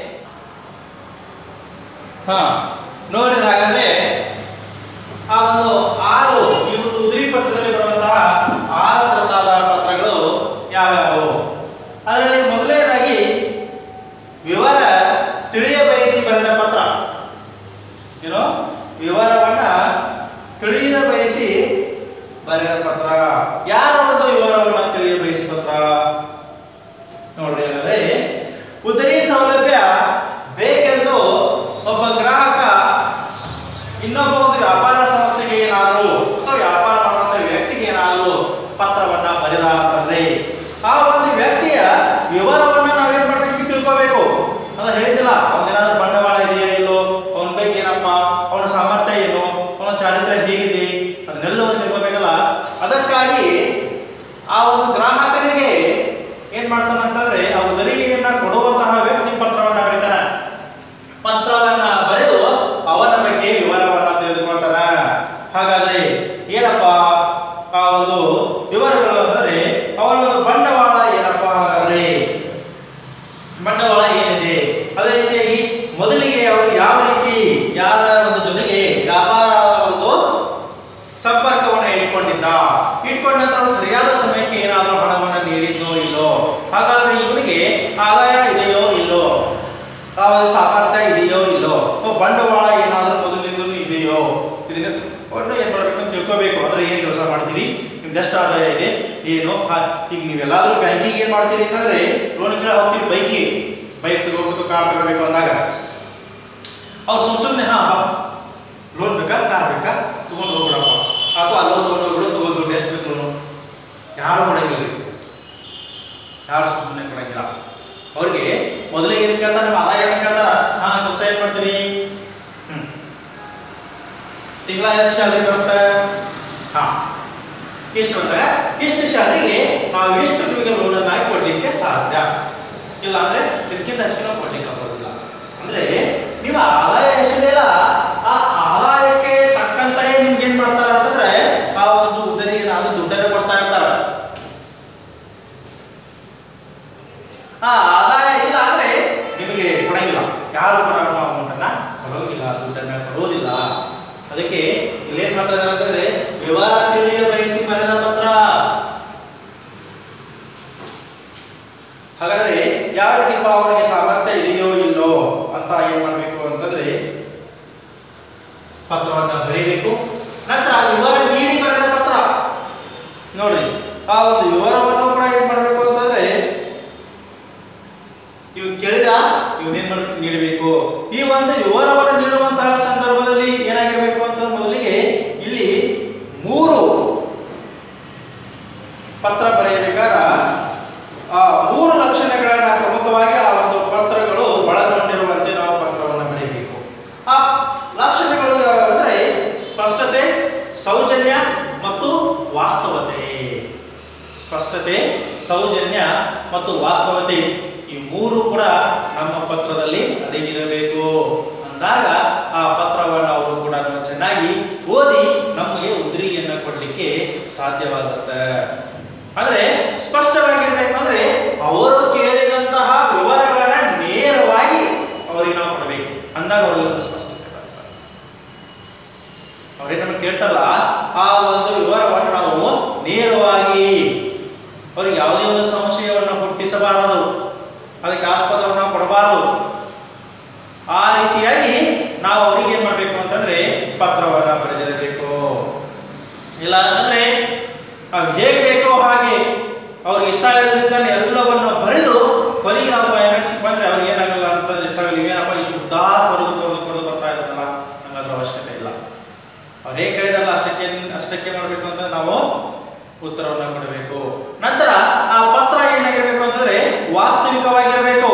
ಹಾ ನೋಡಿದ್ರೆ ಹಾಗಾದ್ರೆ ಆ ಒಂದು ಆರು ಈ ಒಂದು ಉದುರಿ ಪತ್ರದಲ್ಲಿ ಬರುವಂತಹ ಆರು ತರನಾದ ಪತ್ರಗಳು ಯಾವ್ಯಾವು ಅದರಲ್ಲಿ ಮೊದಲನೇದಾಗಿ ವಿವರ ತಿಳಿಯ ಬಯಸಿ ಬರೆದ ಪತ್ರ ಏನು ವಿವರವನ್ನ ತಿಳಿಯ ಬಯಸಿ ಬರೆದ ಪತ್ರ ಯಾರ ಒಂದು ವಿವರವನ್ನ ತಿಳಿಯ ಬಯಸಿ ಪತ್ರ ನೋಡ್ರಿ ಅಂದ್ರೆ ಉದರಿ ಸೌಲಭ್ಯ ಬೇಕೆಂದು ಒಬ್ಬ ಗ್ರಾಹಕ ಇನ್ನೊಬ್ಬ ಒಂದು ವ್ಯಾಪಾರ ಸಂಸ್ಥೆಗೆ ಏನಾದರೂ ಅಥವಾ ವ್ಯಾಪಾರ ಮಾಡುವಂತ ವ್ಯಕ್ತಿಗೆ ಏನಾದರೂ ಪತ್ರವನ್ನ ಬರೆದ ಅಂತಂದ್ರೆ ಆ ಒಂದು ವ್ಯಕ್ತಿಯ ವಿವರವನ್ನ ನಾವೇನ್ ಮಾಡ್ಬೇಕು ತಿಳ್ಕೋಬೇಕು ಅದ ಹೇಳಿದ್ದಿಲ್ಲ ಅವನೇನಾದ್ರೂ ಬಂಡವಾಳ ಇದೆಯಾ ಇಲ್ಲೋ ಅವನ ಬಗ್ಗೆ ಏನಪ್ಪ ಅವನ ಸಾಮರ್ಥ್ಯ ಏನು ಅವನ ಚಾರಿತ್ರ್ಯ ಹೇಗಿದೆ ಅದನ್ನೆಲ್ಲವನ್ನು ತಿಳ್ಕೋಬೇಕಲ್ಲ ಅದಕ್ಕಾಗಿ ಆ ಒಂದು ಗ್ರಾಹಕನಿಗೆ ಏನ್ ಮಾಡ್ತಾನೆ ಅಂತಂದ್ರೆ ಆ ಉದರಿಯನ್ನ ಕೊಡುವಂತಹ ವ್ಯಕ್ತಿ ಪತ್ರವನ್ನ ಬರೀತಾನೆ ಪತ್ರವನ್ನ ಏನಪ್ಪ ಆ ಒಂದು ವಿವರಗಳು ಅಂದರೆ ಅವರ ಒಂದು ಬಂಡವಾಳ ಏನಪ್ಪ ಹಾಗಾದ್ರೆ ಬಂಡವಾಳ ಏನಿದೆ ಅದೇ ರೀತಿಯಾಗಿ ಮೊದಲಿಗೆ ಅವರು ಯಾವ ರೀತಿ ಯಾರ ಒಂದು ಜೊತೆಗೆ ವ್ಯಾಪಾರ ಒಂದು ಸಂಪರ್ಕವನ್ನು ಇಟ್ಕೊಂಡಿದ್ದ ಇಟ್ಕೊಂಡ ನಂತರ ಅವ್ರು ಸರಿಯಾದ ಸಮಯಕ್ಕೆ ಏನಾದರೂ ಹಣವನ್ನು ನೀಡಿದ್ದೋ ಇಲ್ಲೋ ಹಾಗಾದ್ರೆ ಇವನಿಗೆ ಆದಾಯ ಇದೆಯೋ ಇಲ್ಲೋ ಆ ಒಂದು ಸಾಮರ್ಥ್ಯ ಇದೆಯೋ ಇಲ್ಲೋ ಅಥವಾ ಬಂಡವಾಳ ಏನಾದರೂ ಮೊದಲಿಂದಲೂ ಇದೆಯೋ ಇದನ್ನ ಒಟ್ಟು ಏನ್ ಮಾಡಬೇಕು ಅಂತ ತಿಳ್ಕೋಬೇಕು ಅಂದ್ರೆ ಏನ್ ಕೆಲಸ ಮಾಡ್ತೀವಿ ನಿಮ್ದು ಎಷ್ಟು ಆದಾಯ ಇದೆ ಏನು ಆ- ಈಗ ನೀವೆಲ್ಲಾದ್ರೂ ಬ್ಯಾಂಕಿಗೆ ಏನ್ ಮಾಡ್ತೀರಿ ಅಂತಂದ್ರೆ ಲೋನ್ ಕೇಳ ಹೋಗ್ತೀರಿ ಬೈಕಿಗೆ ಬೈಕ್ ತಗೋಬೇಕು ಕಾರ್ ತಗೋಬೇಕು ಅಂದಾಗ ಅವ್ರು ಸುಮ್ ಸುಮ್ಮನೆ ಹಾ ಲೋನ್ ಬೇಕಾ ಕಾರ್ ಬೇಕಾ ತಗೊಂಡು ಹೋಗ್ಬಿಡಪ್ಪ ಅಥವಾ ಲೋನ್ ತಗೊಂಡು ಹೋಗ್ಬಿಡು ತಗೊಂಡು ದುಡ್ಡು ಎಷ್ಟು ಬೇಕು ಲೋನು ಯಾರು ಕೊಡಂಗಿಲ್ಲ ಯಾರು ಸುಮ್ಮನೆ ಕೊಡಂಗಿಲ್ಲ ಅವ್ರಿಗೆ ಮೊದಲಿಗೆ ಏನು ಕೇಳ್ತಾರೆ ನಿಮ್ಮ ಆದಾಯ ಏನು ಕೇಳ್ತಾರ ಹಾ ಕೆಲಸ ಏನು ಮಾಡ್ತೀರಿ ಹ್ಮ್ ತಿಂಗಳ ಎಷ್ಟು ಸ್ಯಾಲ್ರಿ ಬರುತ್ತೆ ಹಾ ಇಷ್ಟು ಬಂದಾಗ ಇಷ್ಟು ಸ್ಯಾಲ್ರಿಗೆ ನಾವು ಇಷ್ಟು ನಿಮಗೆ ಲೋನನ್ನು ಹಾಕಿ ಕೊಡ್ಲಿಕ್ಕೆ ಸಾಧ್ಯ ಇಲ್ಲ ಅಂದ್ರೆ ಇದಕ್ಕಿಂತ ಹೆಚ್ಚಿನ ಕೊಡ್ಲಿಕ್ಕೆ ಆಗೋದಿಲ್ಲ ಅಂದ್ರೆ ನೀವು ಆದಾಯ ಎಷ್ಟಿದೆಯಲ್ಲ ಆ ಆದಾಯಕ್ಕೆ ತಕ್ಕಂತೆ ನಿಮ್ಗೆ ಏನ್ ಮಾಡ್ತಾರೆ ಅಂತಂದ್ರೆ ಆ ಒಂದು ಉದರಿಗೆ ನಾವು ದುಡ್ಡನ್ನು ಕೊಡ್ತಾ ಇರ್ತಾರೆ ಆ ಆದಾಯ ಇಲ್ಲ ಅಂದ್ರೆ ನಿಮಗೆ ಕೊಡಂಗಿಲ್ಲ ಯಾರು ಕೂಡ ಅಮೌಂಟನ್ನ ಕೊಡೋಂಗಿಲ್ಲ ದುಡ್ಡನ್ನ ಕೊಡೋದಿಲ್ಲ ಅದಕ್ಕೆ ಇಲ್ಲೇನ್ ಮಾಡ್ತಾ ಇದ್ದಾರೆ ಅಂತಂದ್ರೆ ವಿವರ ತಿಳಿಯ ಬಯಸಿ ಬರೆದ ಪತ್ರ ಹಾಗಾದ್ರೆ ಯಾವ ರೀತಿ ಅವನಿಗೆ ಸಾಮರ್ಥ್ಯ ಇದೆಯೋ ಇಲ್ಲೋ ಅಂತ ಏನ್ ಮಾಡ್ಬೇಕು ಅಂತಂದ್ರೆ ಪತ್ರವನ್ನ ಬರೀಬೇಕು ನಂತರ ವಿವರ ನೀಡಿ ಬರೆದ ಪತ್ರ ನೋಡ್ರಿ ಆ ಒಂದು ವಿವರವನ್ನು ಕೂಡ ಏನ್ ಮಾಡ್ಬೇಕು ಅಂತಂದ್ರೆ ಇವ್ ಕೇಳಿದ ಇವನೇನ್ ಮಾಡ್ಬೇಕು ನೀಡಬೇಕು ಈ ಒಂದು ವಿವರವನ್ನು ನೀಡುವಂತಹ ಸಂದರ್ಭದಲ್ಲಿ ಏನಾಗಿರ್ಬೇಕು ಅಂತ ಮೊದಲಿಗೆ ಇಲ್ಲಿ ಮೂರು ಪತ್ರ ಬರೆಯಬೇಕಾರ ಆ ಮೂರು ಲಕ್ಷಣಗಳನ್ನ ಪ್ರಮುಖವಾಗಿ ಆ ಒಂದು ಪತ್ರಗಳು ಒಳಗೊಂಡಿರುವಂತೆ ನಾವು ಪತ್ರವನ್ನು ಬರೆಯಬೇಕು ಆ ಲಕ್ಷಣಗಳು ಯಾವಂದ್ರೆ ಸ್ಪಷ್ಟತೆ ಸೌಜನ್ಯ ಮತ್ತು ವಾಸ್ತವತೆ ಸ್ಪಷ್ಟತೆ ಸೌಜನ್ಯ ಮತ್ತು ವಾಸ್ತವತೆ ಈ ಮೂರು ಕೂಡ ನಮ್ಮ ಪತ್ರದಲ್ಲಿ ಅಡಗಿರಬೇಕು ಅಂದಾಗ ಆ ಪತ್ರವನ್ನು ಅವರು ಕೂಡ ಚೆನ್ನಾಗಿ ಓದಿ ನಮಗೆ ಉದ್ರಿಗೆಯನ್ನು ಕೊಡಲಿಕ್ಕೆ ಸಾಧ್ಯವಾಗುತ್ತೆ ಅಂದ್ರೆ ಸ್ಪಷ್ಟವಾಗಿರ್ಬೇಕು ಅಂದ್ರೆ ಅವರು ಕೇಳಿದಂತಹ ವಿವರಗಳನ್ನ ನೇರವಾಗಿ ಅವರಿಗೆ ನಾವು ಕೊಡಬೇಕು ಅಂದಾಗ ಅವರಿಗೆ ಸ್ಪಷ್ಟತೆ ಬರ್ತದೆ ಅವ್ರೇನ್ ನಮಗೆ ಕೇಳ್ತಾರಲ್ಲ ಆ ಒಂದು ವಿವರವನ್ನು ನಾವು ನೇರವಾಗಿ ಅವ್ರಿಗೆ ಯಾವುದೇ ಒಂದು ಸಂಶಯವನ್ನು ಹುಟ್ಟಿಸಬಾರದು ಅದಕ್ಕೆ ಆಸ್ಪದವನ್ನು ಕೊಡಬಾರದು ಆ ರೀತಿಯಾಗಿ ನಾವು ಅವರಿಗೆ ಏನ್ ಮಾಡ್ಬೇಕು ಅಂತಂದ್ರೆ ಪತ್ರವನ್ನ ಬರೆದಿರಬೇಕು ಇಲ್ಲ ಅಂತಂದ್ರೆ ನಾವು ಹೇಗೆ ಬೇಕೋ ಹಾಗೆ ಅವ್ರಿಗೆ ಇಷ್ಟ ಇರೋದ್ರಿಂದ ಎಲ್ಲವನ್ನು ಬರೆದು ಕೊನೆಗೆ ನಾವು ಎಮರ್ಸಿ ಬಂದ್ರೆ ಅವ್ರಿಗೆ ಏನಾಗಲ್ಲ ಅಂತಂದ್ರೆ ಇಷ್ಟ ಆಗಲ್ಲ ಏನಪ್ಪ ಇಷ್ಟು ಉದ್ದ ಕೊರದು ಕೊರದು ಕೊರದು ಬರ್ತಾ ಇರುತ್ತಲ್ಲ ನಮ್ಗೆ ಅವಶ್ಯಕತೆ ಇಲ್ಲ ಅವ್ರು ಹೇಗೆ ಕೇಳಿದಲ್ಲ ಅಷ್ಟಕ್ಕೆ ಅಷ್ಟಕ್ಕೆ ಮಾಡಬೇಕು ಅಂತ ನಾವು ಉತ್ತರವನ್ನು ಕೊಡಬೇಕು ನಂತರ ಆ ಪತ್ರ ಏನಾಗಿರ್ಬೇಕು ಅಂತಂದ್ರೆ ವಾಸ್ತವಿಕವಾಗಿರಬೇಕು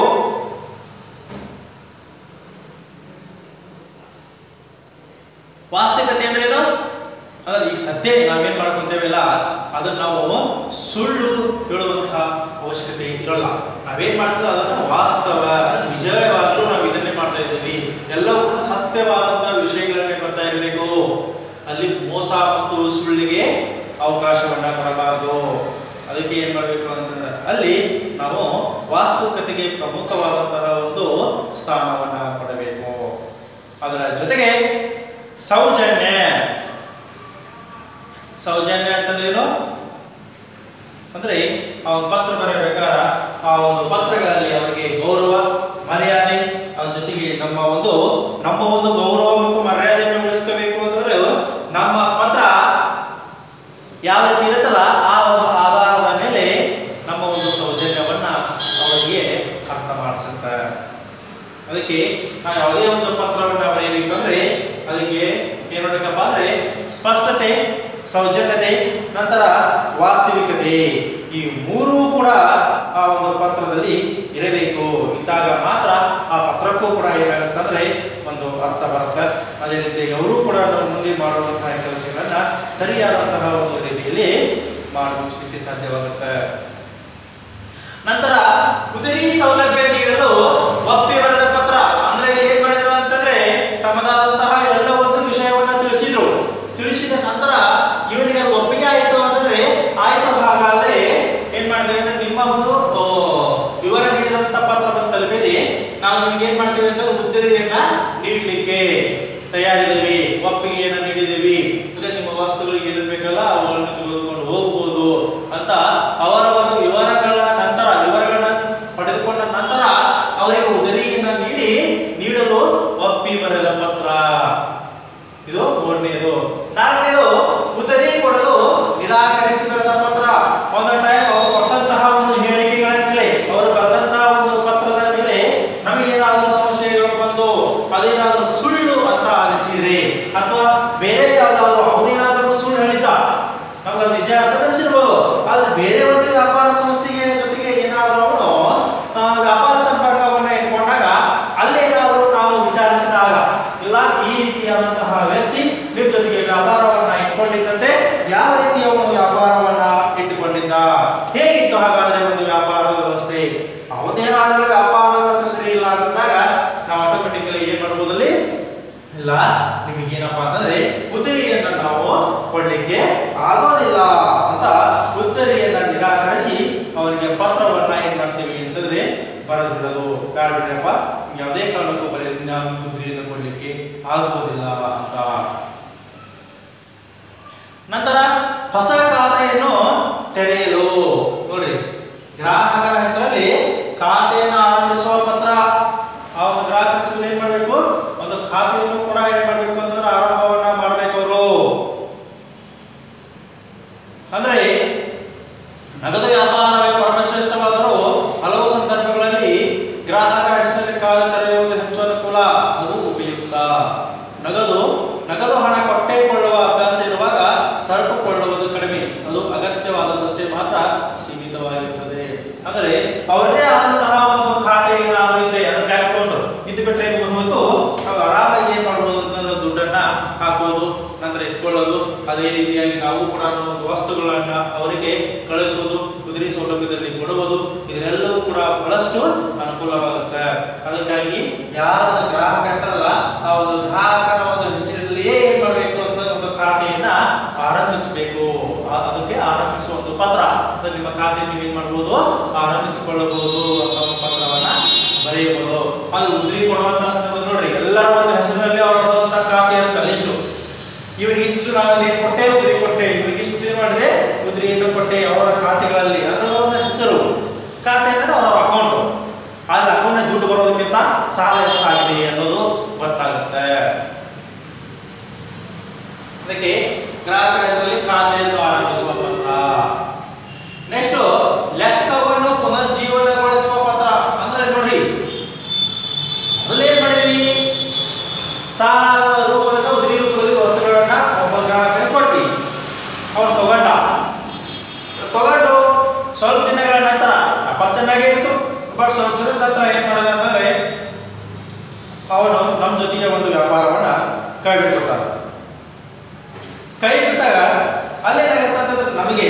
ವಾಸ್ತವಿಕತೆ ಅಂದ್ರೆ ಏನು ಅಂದ್ರೆ ಈಗ ಸದ್ಯ ನಾವೇನ್ ಮಾಡ್ಕೊಂತೇವಲ್ಲ ಅದನ್ನ ನಾವು ಸುಳ್ಳು ಹೇಳುವಂತಹ ಅವಶ್ಯಕತೆ ಇರೋಲ್ಲ ನಾವೇನ್ ಮಾಡ್ತೀವಿ ಅದನ್ನ ವಾಸ್ತವ ಅದು ನಿಜವಾಗ್ಲೂ ನಾವು ಇದನ್ನೇ ಮಾಡ್ತಾ ಇದ್ದೀವಿ ಎಲ್ಲವೂ ಕೂಡ ಸತ್ಯವಾದಂತಹ ವಿಷಯಗಳನ್ನೇ ಬರ್ತಾ ಇರಬೇಕು ಅಲ್ಲಿ ಮೋಸ ಮತ್ತು ಸುಳ್ಳಿಗೆ ಅವಕಾಶವನ್ನ ಕೊಡಬಾರದು ಅದಕ್ಕೆ ಏನ್ ಮಾಡಬೇಕು ಅಂತಂದ್ರೆ ಅಲ್ಲಿ ನಾವು ವಾಸ್ತವಿಕತೆಗೆ ಪ್ರಮುಖವಾದಂತಹ ಒಂದು ಸ್ಥಾನವನ್ನ ಕೊಡಬೇಕು ಅದರ ಜೊತೆಗೆ ಸೌಜನ್ಯ ಸೌಜನ್ಯ ಅಂತಂದ್ರೇನು ಅಂದ್ರೆ ಆ ಒಂದು ಪತ್ರ ಬರಬೇಕಾರ ಆ ಒಂದು ಪತ್ರಗಳಲ್ಲಿ ಅವರಿಗೆ ಗೌರವ ಮರ್ಯಾದೆ ಅದ್ರ ಜೊತೆಗೆ ನಮ್ಮ ಒಂದು ನಮ್ಮ ಒಂದು ಗೌರವ ಮತ್ತು ಮರ್ಯಾದೆಯನ್ನು ಉಳಿಸ್ಕೋಬೇಕು ಅಂತಂದ್ರೆ ನಮ್ಮ ಪತ್ರ ಯಾವ ರೀತಿ ಇರುತ್ತಲ್ಲ ಆ ಒಂದು ಆಧಾರದ ಮೇಲೆ ನಮ್ಮ ಒಂದು ಸೌಜನ್ಯವನ್ನ ಅವರಿಗೆ ಅರ್ಥ ಮಾಡಿಸುತ್ತೆ ಅದಕ್ಕೆ ನಾವು ಯಾವುದೇ ಒಂದು ಪತ್ರವನ್ನ ಬರೆಯಬೇಕಂದ್ರೆ ಅದಕ್ಕೆ ಏನ್ ಮಾಡ್ಬೇಕಪ್ಪ ಅಂದ್ರೆ ಸ್ಪಷ್ಟತೆ ಸೌಜನ್ಯತೆ ನಂತರ ವಾಸ್ತವಿಕತೆ ಈ ಮೂರೂ ಕೂಡ ಆ ಒಂದು ಪತ್ರದಲ್ಲಿ ಇರಬೇಕು ಇದ್ದಾಗ ಮಾತ್ರ ಆ ಪತ್ರಕ್ಕೂ ಕೂಡ ಏನಾಗುತ್ತಂದ್ರೆ ಒಂದು ಅರ್ಥ ಬರುತ್ತೆ ಅದೇ ರೀತಿ ಅವರು ಕೂಡ ನಾವು ಮುಂದೆ ಮಾಡುವಂತಹ ಕೆಲಸಗಳನ್ನ ಸರಿಯಾದಂತಹ ಒಂದು ರೀತಿಯಲ್ಲಿ ಮಾಡಿ ಮುಚ್ಚಲಿಕ್ಕೆ ಸಾಧ್ಯವಾಗುತ್ತೆ ನಂತರ ಉದರಿ ಸೌಲಭ್ಯ ನೀಡಲು ಒಪ್ಪಿ ಬರೆದ ಪತ್ರ ಅಂದ್ರೆ ಏನ್ ಮಾಡಿದ್ರು ಅಂತಂದ್ರೆ ತಮ್ಮದಾದಂತಹ ಎಲ್ಲ ಒಂದು ವಿಷಯವನ್ನ ತಿಳಿಸಿದ್ರು ತಿಳಿಸಿದ ನಂತರ ಆಯ್ತು ಹಾಗಾದ್ರೆ ಏನ್ ಮಾಡಿದ್ದೇವೆ ಅಂದ್ರೆ ನಿಮ್ಮ ಒಂದು ಆ, ವಿವರ ನೀಡಿದಂತ ಪತ್ರ ಬಂದು ತಲುಪಿದೆ ನಾವು ನಿಮ್ಗೆ ಏನ್ ಮಾಡ್ತೇವೆ ಅಂದ್ರೆ ಉತ್ತರಿಯನ್ನ ನೀಡಲಿಕ್ಕೆ ತಯಾರಿದ್ದೀವಿ ಒಪ್ಪಿಗೆಯನ್ನ ನೀಡಿದ್ದೀವಿ ಅಂದ್ರೆ ನಿಮ್ಮ ವಸ್ತುಗಳಿಗೆ ಏನ್ ಬೇಕಲ್ಲ ಅವುಗಳನ್ನು ತೆಗೆದುಕೊಂಡು ಹೋಗ್ಬೋದು ಅಂತ ಅವರ ಒಂದು ವಿವರಗಳ ನಂತರ ವಿವರಗಳನ್ನ ಪಡೆದುಕೊಂಡ ನಂತರ ಅವರಿಗೆ ಉದರಿಯನ್ನ ನೀಡಿ ನೀಡಲು ಒಪ್ಪಿ ಬರೆದ ಪತ್ರ ಇದು ಮೂರನೇದು ನಾಲ್ಕನೇದು ಉದರಿ ಕೊಡಲು ನಿರಾಕರಿಸಿ ಬರೆದ ಪತ್ರ ಒಂದು ಟೈಮ್ ಅವರು ಕೊಟ್ಟಂತಹ ಒಂದು ಹೇಳಿಕೆಗಳ ಮೇಲೆ ಅವರು ಬರೆದಂತಹ ಒಂದು ಪತ್ರದ ಮೇಲೆ ನಮಗೇನಾದರೂ ಸಂಶಯಗಳು ಬಂದು ಅದೇನಾದರೂ ಸುಳ್ಳು ಅಂತ ಅನಿಸಿದ್ರೆ ಅಥವಾ ಬೇರೆ ಯಾವ್ದಾದ್ರು ಅವನೇನಾದರೂ ಸುಳ್ಳು ಹೇಳಿದ್ದ ನಮ್ಗೆ ಅದು ನಿಜ ಅಂತ ಅನಿಸಿರ್ಬೋದು ಆದ್ರೆ ಬೇರೆ ಒಂದು ವ್ಯಾಪಾರ ಸಂಸ್ಥೆಗೆ ಜೊತೆಗೆ ಏನಾದರೂ ಅವನು ಆ, ವ್ಯಾಪಾರ ಸಂಪರ್ಕವನ್ನ ಇಟ್ಕೊಂಡಾಗ ಅಲ್ಲೇನಾದರೂ ನಾವು ವಿಚಾರಿಸಿದಾಗ ಇಲ್ಲ ಈ ರೀತಿಯಾದಂತಹ ವ್ಯಕ್ತಿ ನಿಮ್ಮ ಜೊತೆಗೆ ವ್ಯಾಪಾರವನ್ನ ಇಟ್ಕೊಂಡಿದ್ದಂತೆ ಯಾವ ರೀತಿಯ ಒಂದು ವ್ಯಾಪಾರವನ್ನ ಇಟ್ಟುಕೊಂಡಿದ್ದ ಹೇಗಿತ್ತು ಹಾಗಾದ್ರೆ ಒಂದು ವ್ಯಾಪಾರದ ವ್ಯವಸ್ಥೆ ಅವನೇನಾದ್ರೂ ವ್ಯಾಪಾರ ವ್ಯವಸ್ಥೆ ಸರಿ ಇಲ್ಲ ಅಂದಾಗ ನಾವು ಆಟೋಮೆಟಿಕಲಿ ಏನ್ ಮಾಡ್ಬೋದಲ್ಲಿ ಇಲ್ಲ ನಿಮಗೆ ಏನಪ್ಪಾ ಅಂತಂದ್ರೆ ಉತ್ತರಿಯನ್ನ ನಾವು ಕೊಡ್ಲಿಕ್ಕೆ ಆಗೋದಿಲ್ಲ ಅಂತ ಉತ್ತರಿಯನ್ನ ನಿರಾಕರಿಸಿ ಅವರಿಗೆ ಪತ್ರವನ್ನ ಏನ್ ಮಾಡ್ತೀವಿ ಅಂತಂದ್ರೆ ಬರೆದು ಬಿಡೋದು ಬೇಡ ಬಿಡ್ರಪ್ಪ ಯಾವುದೇ ಕಾರಣಕ್ಕೂ ಬರೀ ನಾವು ಉತ್ತರಿಯನ್ನು ಕೊಡ್ಲಿಕ್ಕೆ ಆಗೋದಿಲ್ಲ ಅಂತ ನಂತರ ಹೊಸ ಖಾತೆಯನ್ನು ತೆರೆಯಲು ನೋಡ್ರಿ ಗ್ರಾಹಕರ ಹೆಸರಲ್ಲಿ ಖಾತೆಯನ್ನು ಆರಂಭಿಸುವ ಪತ್ರ ಆ ಒಂದು ಗ್ರಾಹಕರ ಹೆಸರಲ್ಲಿ ಏನ್ ಮಾಡ್ಬೇಕು ಒಂದು ಖಾತೆಯನ್ನು ಕೂಡ ಏನ್ ಮಾಡ್ಬೇಕು ಅಂತಂದ್ರೆ ಆರಂಭವನ್ನ ಮಾಡ್ಬೇಕು ಅವರು ಅಂದ್ರೆ ನಗದು ವ್ಯಾಪಾರವೇ ಪರಮಶ್ರೇಷ್ಠವಾದರೂ ಹಲವು ಸಂದರ್ಭಗಳಲ್ಲಿ ಗ್ರಾಹಕರ ಹೆಸರಲ್ಲಿ ಖಾತೆ ತೆರೆಯುವುದು ಹೆಚ್ಚು ಅನುಕೂಲ ಅದು ಉಪಯುಕ್ತ ನಗದು ನಗದು ಹಣ ಕೊಟ್ಟೇ ಕೊಳ್ಳುವ ಅಭ್ಯಾಸ ಇರುವಾಗ ಸರಕು ಕೊಳ್ಳುವುದು ಕಡಿಮೆ ಅದು ಅಗತ್ಯವಾದದಷ್ಟೇ ಮಾತ್ರ ಸೀಮಿತವಾಗಿರುತ್ತದೆ ಅಂದರೆ ಅವರದೇ ಆದಂತಹ ಒಂದು ಖಾತೆ ಏನಾದರೂ ಇದ್ರೆ ಅದಕ್ಕೆ ಹಾಕೊಂಡು ಇದು ಬಿಟ್ಟರೆ ಏನು ಬಂತು ನಾವು ಆರಾಮಾಗಿ ಏನ್ ಮಾಡ್ಬೋದು ಅಂತಂದ್ರೆ ದುಡ್ಡನ್ನ ಹಾಕೋದು ನಂತರ ಇಸ್ಕೊಳ್ಳೋದು ಅದೇ ರೀತಿಯಾಗಿ ನಾವು ಕೂಡ ಒಂದು ವಸ್ತುಗಳನ್ನ ಅವರಿಗೆ ಕಳಿಸುವುದು ಕುದುರೆ ಸೌಲಭ್ಯದಲ್ಲಿ ಕೊಡುವುದು ಇದೆಲ್ಲವೂ ಕೂಡ ಬಹಳಷ್ಟು ಅನುಕೂಲವಾಗುತ್ತೆ ಅದಕ್ಕಾಗಿ ಯಾರ ಗ್ರಾಹಕ ಇರ್ತಾರಲ್ಲ ಆ ಒಂದು ಗ್ರಾಹಕರ ಒಂದು ಹೆಸರಿನಲ್ಲಿಯೇ ಏನ್ ಮಾಡಬೇಕು ಅಂತ ಒಂದು ಖಾತೆಯನ್ನ ಆರಂಭಿಸಬೇಕು ಆ- ಅದಕ್ಕೆ ಆರಂಭಿಸುವ ಒಂದು ಪತ್ರ ಅದು ನಿಮ್ಮ ಖಾತೆ ನೀವು ಏನ್ ಮಾಡ್ಬೋದು ಆರಂಭಿಸಿಕೊಳ್ಳಬಹುದು ಅಂತ ಒಂದು ಪತ್ರವನ್ನ ಬರೆಯಬಹುದು ಅದು ಉದ್ರಿ ಕೊಡುವಂತ ಸಂದರ್ಭದಲ್ಲಿ ನೋಡ್ರಿ ಎಲ್ಲರ ಒಂದು ಹೆಸರಿನಲ್ಲಿ ಅವರದಂತ ಖಾತೆ ಇರುತ್ತೆ ಅಲ್ಲಿಷ್ಟು ಇವರಿಗೆ ಇಷ್ಟು ನಾನು ಏನು ಕೊಟ್ಟೆ ಉದ್ರಿ ಕೊಟ್ಟೆ ಇವರಿಗೆ ಇಷ್ಟು ಏನು ಮಾಡಿದೆ ಉದ್ರಿಯನ್ನು ಕೊಟ್ಟೆ ಅವರ ಖಾತೆಗಳಲ್ಲಿ ಅದರ ಒಂದು ಹೆಸರು ಖಾತೆ ಅಂದ್ರೆ ಅವರ ಅಕೌಂಟ್ ಆದ್ರೆ ಅಕೌಂಟ್ ದುಡ್ಡು ಬರೋದಕ್ಕಿಂತ ಸಾಲ ಎಷ್ಟಾಗಿದೆ ಅನ್ನೋದು ಗೊತ್ತಾಗುತ್ತೆ ಅದಕ್ಕೆ ಗ್ರಾಹಕರ ಹೆಸರಲ್ಲಿ ಖಾತೆಯನ್ನು ಆರಂಭಿಸುವ ಪತ್ರ ನೆಕ್ಸ್ಟ್ ಲೆಕ್ಕವನ್ನು ಪುನರ್ಜೀವನಗೊಳಿಸುವ ಪತ್ರ ಅಂದ್ರೆ ನೋಡ್ರಿ ಮೊದಲೇನ್ ಮಾಡಿದ್ವಿ ಸಾಲ ರೂಪದಲ್ಲಿ ಉದ್ರಿ ರೂಪದಲ್ಲಿ ವಸ್ತುಗಳನ್ನ ಒಬ್ಬ ಗ್ರಾಹಕನಿಗೆ ಕೊಟ್ವಿ ಅವನು ತಗೊಂಡ ತಗೊಂಡು ಸ್ವಲ್ಪ ದಿನಗಳ ನಂತರ ವ್ಯಾಪಾರ ಚೆನ್ನಾಗೇ ಇತ್ತು ಬಟ್ ಸ್ವಲ್ಪ ದಿನದ ನಂತರ ಏನ್ ಮಾಡಿದ ಅಂತಂದ್ರೆ ಅವನು ನಮ್ಮ ಜೊತೆಗೆ ಒಂದು ವ್ಯಾಪಾರವನ್ನ ಕೈ ಬಿಟ್ಬಿಡ್ತಾನೆ ಕೈ ಬಿಟ್ಟಾಗ ಅಲ್ಲೇನಾಗುತ್ತೆ ಅಂತಂದ್ರೆ ನಮಗೆ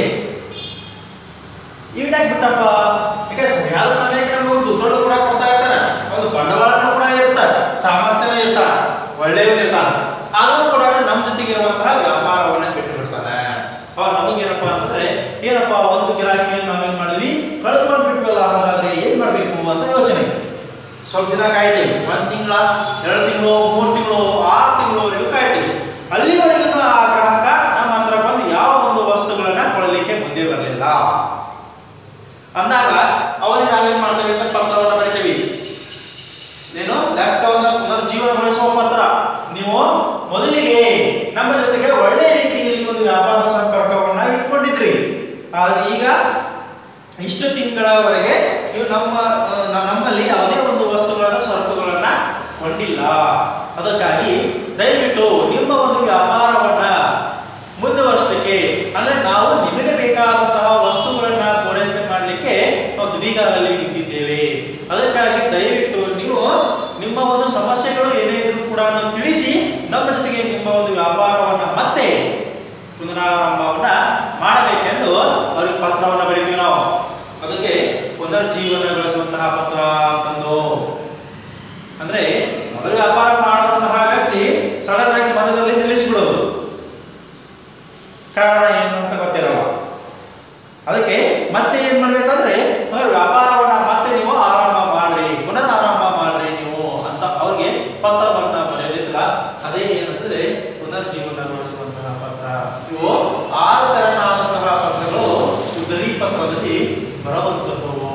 ಈಡಾಗಿ ಬಿಟ್ಟಪ್ಪ ಈಗ ಸರಿಯಾದ ಸಮಯಕ್ಕೆ ನಮ್ಗೆ ಒಂದು ದುಡ್ಡು ಕೂಡ ಕೊಡ್ತಾ ಇರ್ತಾನೆ ಒಂದು ಬಂಡವಾಳನೂ ಕೂಡ ಇರ್ತಾರೆ ಸಾಮರ್ಥ್ಯನೂ ಇರ್ತಾನೆ ಒಳ್ಳೆಯವನು ಇರ್ತಾನೆ ಆದರೂ ಕೂಡ ನಮ್ಮ ಜೊತೆಗೆ ಇರುವಂತಹ ವ್ಯಾಪಾರವನ್ನ ಬಿಟ್ಟು ಬಿಡ್ತಾನೆ ಅವಾಗ ನಮಗೇನಪ್ಪ ಅಂತಂದ್ರೆ ಏನಪ್ಪ ಒಂದು ಗಿರಾಕಿಯನ್ನು ನಾವೇನ್ ಮಾಡಿದ್ವಿ ಕಳೆದುಕೊಂಡು ಬಿಟ್ವಲ್ಲ ಹಾಗಾದ್ರೆ ಏನ್ ಮಾಡ್ಬೇಕು ಅಂತ ಯೋಚನೆ ಸ್ವಲ್ಪ ದಿನ ಕಾಯ್ತೀವಿ ಒಂದ್ ತಿಂಗಳ ಎರಡು ತಿಂಗಳು ಮೂರು ತಿಂಗಳು ಆರು ತಿಂಗಳವರೆಗೂ ಕಾಯ್ತೀವಿ ಅಲ್ಲಿವರೆಗೂ ಆ ಗ್ರಾಹಕ ನಮ್ಮ ಹತ್ರ ಬಂದು ಯಾವ ಒಂದು ವಸ್ತುಗಳನ್ನ ಕೊಡಲಿಕ್ಕೆ ಮುಂದೆ ಬರಲಿಲ್ಲ ಅಂದಾಗ ಅವರಿಗೆ ನಾವೇನ್ ಮಾಡ್ತೇವೆ ಅಂತ ಪತ್ರವನ್ನು ಬರಿತೇವೆ ಏನು ಲೆಕ್ಕವನ್ನು ಪುನರ್ಜೀವನಗೊಳಿಸುವ ಪತ್ರ ನೀವು ಮೊದಲಿಗೆ ನಮ್ಮ ಜೊತೆಗೆ ಒಳ್ಳೆ ರೀತಿಯಲ್ಲಿ ಒಂದು ವ್ಯಾಪಾರ ಸಂಪರ್ಕವನ್ನ ಇಟ್ಕೊಂಡಿದ್ರಿ ಆದ್ರೆ ಈಗ ಇಷ್ಟು ತಿಂಗಳವರೆಗೆ ನೀವು ನಮ್ಮ ಆ, ನ- ನಮ್ಮಲ್ಲಿ ಯಾವುದೇ ಒಂದು ವಸ್ತುಗಳನ್ನ ಸರಕುಗಳನ್ನ ಕೊಂಡಿಲ್ಲ ಅದಕ್ಕಾಗಿ ದಯವಿಟ್ಟು ನಿಮ್ಮ ಒಂದು ವ್ಯಾಪಾರವನ್ನ ಮುಂದುವರಿಸಲಿಕ್ಕೆ ಅಂದ್ರೆ ನಾವು ನಿಮಗೆ ಬೇಕಾದಂತಹ ವಸ್ತುಗಳನ್ನ ಪೂರೈಕೆ ಮಾಡಲಿಕ್ಕೆ ನಾವು ತುದಿಗಾಲಲ್ಲಿ ನಿಂತಿದ್ದೇವೆ ಅದಕ್ಕಾಗಿ ದಯವಿಟ್ಟು ನೀವು ನಿಮ್ಮ ಒಂದು ಸಮಸ್ಯೆಗಳು ಏನೇ ಇದ್ರೂ ಕೂಡ ಅದನ್ನು ತಿಳಿಸಿ ನಮ್ಮ ಜೊತೆಗೆ ನಿಮ್ಮ ಒಂದು ವ್ಯಾಪಾರವನ್ನ ಮತ್ತೆ ಪುನರಾರಂಭವನ್ನ ಮಾಡಬೇಕೆಂದು ಅವ್ರಿಗೆ ಪತ್ರವನ್ನ ಬರೀತೀವಿ ನಾವು ಅದಕ್ಕೆ ಪುನರ್ಜೀವನಗೊಳಿಸುವಂತಹ ಪತ್ರ ಬಂದು ಅಂದ್ರೆ ಮೊದಲು ವ್ಯಾಪಾರ ಮಾಡುವಂತಹ ವ್ಯಕ್ತಿ ಸಡನ್ ಆಗಿ ಮಧ್ಯದಲ್ಲಿ ನಿಲ್ಲಿಸ್ಬಿಡೋದು ಕಾರಣ ಏನು ಅಂತ ಗೊತ್ತಿರಲ್ಲ ಅದಕ್ಕೆ ಮತ್ತೆ ಏನ್ ಮಾಡ್ಬೇಕಂದ್ರೆ ಆ ವ್ಯಾಪಾರವನ್ನ ಮತ್ತೆ ನೀವು ಆರಂಭ ಮಾಡ್ರಿ ಪುನಃ ಆರಂಭ ಮಾಡ್ರಿ ನೀವು ಅಂತ ಅವ್ರಿಗೆ ಪತ್ರವನ್ನ ಬರೆಯೋದಿಲ್ಲ ಅದೇ ಏನಂದ್ರೆ ಪುನರ್ಜೀವನಗೊಳಿಸುವಂತಹ ಪತ್ರ ಇವು ಆರು ತೆರನಾದಂತಹ ಪತ್ರಗಳು ಉದರಿ ಪತ್ರದಲ್ಲಿ ಬರವಂತಹವು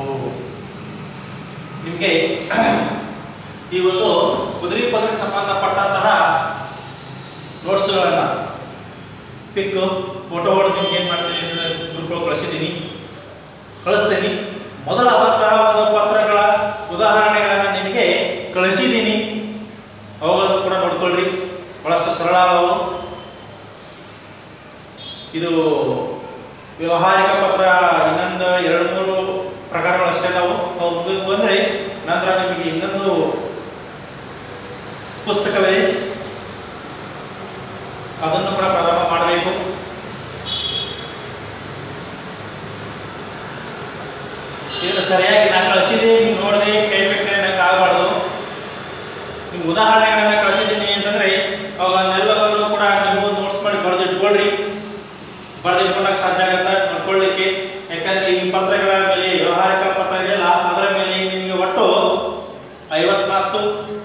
ನಿಮಗೆ ಈ ಒಂದು ಕುದುರೆ ಪದಕ್ಕೆ ಸಂಬಂಧಪಟ್ಟಂತಹ ನೋಟ್ಸ್ಗಳನ್ನ ಪಿಕ್ ಫೋಟೋ ಹೊಡೆದು ನಿಮ್ಗೆ ಏನು ಮಾಡ್ತೀನಿ ಅಂದ್ರೆ ಗ್ರೂಪ್ ಕಳಿಸಿದ್ದೀನಿ ಕಳಿಸ್ತೀನಿ ಮೊದಲಾದಂತಹ ಒಂದು ಪತ್ರಗಳ ಉದಾಹರಣೆಗಳನ್ನು ನಿಮಗೆ ಕಳಿಸಿದ್ದೀನಿ ಅವುಗಳನ್ನು ಕೂಡ ನೋಡ್ಕೊಳ್ರಿ ಬಹಳಷ್ಟು ಸರಳ ಅದಾವು ಇದು ವ್ಯವಹಾರಿಕ ಪತ್ರ ಇನ್ನೊಂದು ಎರಡು ಮೂರು ಪ್ರಕಾರಗಳು ಅಷ್ಟೇ ಅದಾವು ಅವು ಮುಗಿದು ಬಂದ್ರೆ ನಂತರ ನಿಮಗೆ ಇನ್ನೊಂದು ಪುಸ್ತಕವೇ ಅದನ್ನು ಕೂಡ ಪ್ರಾರಂಭ ಮಾಡಬೇಕು ಇದನ್ನು ಸರಿಯಾಗಿ ನಾನು ಕಳಿಸಿದೆ ನೀವು ನೋಡಿದೆ ಕೈ ಬಿಟ್ಟರೆ ನಂಗೆ ಆಗಬಾರ್ದು ನಿಮ್ಗೆ ಉದಾಹರಣೆಗಳನ್ನ ಕಳಿಸಿದ್ದೀನಿ ಅಂತಂದ್ರೆ ಅವುಗಳನ್ನೆಲ್ಲವನ್ನು ಕೂಡ ನೀವು ನೋಟ್ಸ್ ಮಾಡಿ ಬರೆದಿಟ್ಕೊಳ್ರಿ ಬರೆದಿಟ್ಕೊಂಡಾಗ ಸಾಧ್ಯ ಆಗುತ್ತೆ ನೋಡ್ಕೊಳ್ಳಿಕ್ಕೆ ಯಾಕಂದ್ರೆ ಈ ಪತ್ರಗಳ ಮೇಲೆ ವ್ಯವಹಾರಿಕ ಪತ್ರ ಇದೆಯಲ್ಲ ಅದರ ಮೇಲೆ ನಿಮಗೆ ಒಟ್ಟು ಐವತ್ತು ಮಾರ್ಕ್ಸು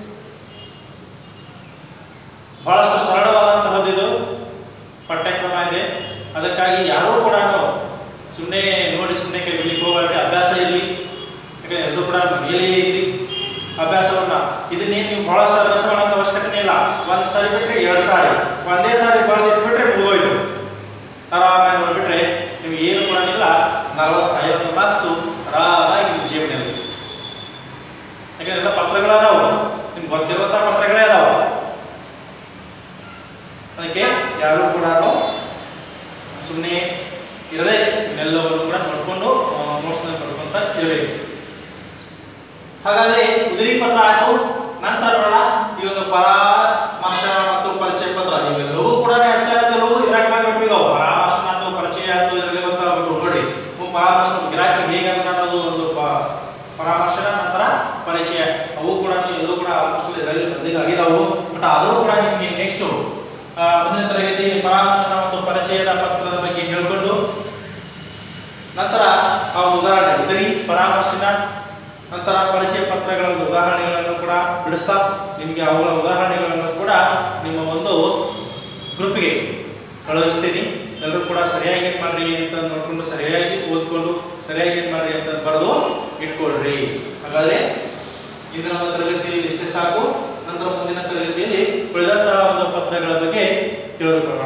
ಬಹಳಷ್ಟು ಸರಳವಾದಂತಹದ್ದು ಇದು ಪಠ್ಯಕ್ರಮ ಇದೆ ಅದಕ್ಕಾಗಿ ಯಾರೂ ಕೂಡ ಸುಮ್ಮನೆ ನೋಡಿ ಸುಮ್ಮನೆ ಕೈ ಬಿಡ್ಲಿಕ್ಕೆ ಹೋಗಬೇಡಿ ಅಭ್ಯಾಸ ಇರಲಿ ಯಾಕಂದ್ರೆ ಎಲ್ಲರೂ ಕೂಡ ಮೇಲೆ ಇರಿ ಅಭ್ಯಾಸವನ್ನ ಇದನ್ನೇ ನೀವು ಬಹಳಷ್ಟು ಅಭ್ಯಾಸ ಮಾಡೋಂಥ ಅವಶ್ಯಕತೆ ಇಲ್ಲ ಒಂದ್ ಸಾರಿ ಬಿಟ್ರೆ ಎರಡು ಸಾರಿ ಒಂದೇ ಸಾರಿ ಬರೆದಿಟ್ಟು ಬಿಟ್ರೆ ಮುಗಿದೋಯ್ತು ಆರಾಮಾಗಿ ನೋಡ್ಬಿಟ್ರೆ ನೀವು ಏನು ಮಾಡೋದಿಲ್ಲ ನಲವತ್ತು ಐವತ್ತು ಮಾರ್ಕ್ಸು ಆರಾಮಾಗಿ ನಿಮ್ಮ ಜೀವನದಲ್ಲಿ ಯಾಕಂದ್ರೆ ಎಲ್ಲ ಪತ್ರಗಳದಾವು ನಿಮ್ಗೆ ಗೊತ್ತಿರುವಂಥ ಪತ್ರಗಳೇ ಅದಾವು ಅದಕ್ಕೆ ಯಾರು ಕೂಡ ಸುಮ್ಮನೆ ಇರದೆ ಇದೆಲ್ಲವನ್ನು ಕೂಡ ನೋಡ್ಕೊಂಡು ನೋಟ್ಸ್ನ ಬರ್ಕೊಂತ ಇರಬೇಕು ಹಾಗಾದ್ರೆ ಉದಿರಿ ಪತ್ರ ಆಯ್ತು ನಂತರ ನೋಡೋಣ ಈ ಒಂದು ಪರಾಮರ್ಶ ಮತ್ತು ಪರಿಚಯ ಪತ್ರ ಇವೆಲ್ಲವೂ ಕೂಡ ಹೆಚ್ಚು ಇದ್ರಾಗ ನೋಡ್ಬೇಕು ಪರಾಮರ್ಶ ಮತ್ತು ಪರಿಚಯ ಆಯ್ತು ಇದರಲ್ಲಿ ಗೊತ್ತಾಗಬೇಕು ನೋಡಿ ಇವು ಪರಾಮರ್ಶ ಗಿರಾಕಿ ಹೇಗೆ ಅಂತ ಅನ್ನೋದು ಒಂದು ಪ- ಪರಾಮರ್ಶನ ನಂತರ ಪರಿಚಯ ಅವು ಕೂಡ ಎಲ್ಲವೂ ಕೂಡ ಆಲ್ಮೋಸ್ಟ್ ಇದರಲ್ಲಿ ಬಂದಿದ್ದು ಆಗಿದಾವು ಬಟ್ ಆದರೂ ಕೂಡ ನಿಮಗೆ ನೆಕ್ಸ್ಟ್ ಮುಂದಿನ ತರಗತಿ ಪರಾಮರ್ಶನ ಮತ್ತು ಪರಿಚಯದ ಪತ್ರದ ಬಗ್ಗೆ ಹೇಳ್ಕೊಂಡು ನಂತರ ಆ ಉದಾಹರಣೆ ಉದರಿ ಪರಾಮರ್ಶನ ನಂತರ ಪರಿಚಯ ಪತ್ರಗಳ ಒಂದು ಉದಾಹರಣೆಗಳನ್ನು ಕೂಡ ಬಿಡಿಸ್ತಾ ನಿಮಗೆ ಅವುಗಳ ಉದಾಹರಣೆಗಳನ್ನು ಕೂಡ ನಿಮ್ಮ ಒಂದು ಗ್ರೂಪಿಗೆ ಕಳುಹಿಸ್ತೀನಿ ಎಲ್ಲರೂ ಕೂಡ ಸರಿಯಾಗಿ ಏನು ಮಾಡ್ರಿ ಅಂತ ನೋಡ್ಕೊಂಡು ಸರಿಯಾಗಿ ಓದ್ಕೊಂಡು ಸರಿಯಾಗಿ ಏನು ಮಾಡ್ರಿ ಅಂತ ಬರೆದು ಇಟ್ಕೊಳ್ರಿ ಹಾಗಾದ್ರೆ ಇಂದಿನ ಒಂದು ತರಗತಿಯಲ್ಲಿ ಇಷ್ಟೇ ಸಾಕು ನಂತರ ಮುಂದಿನ ತರಗತಿಯಲ್ಲಿ ಉಳಿದಂತಹ ಒಂದು ಪತ್ರಗಳ ಬಗ್ಗೆ ತಿಳಿದುಕೊಳ್ಳೋಣ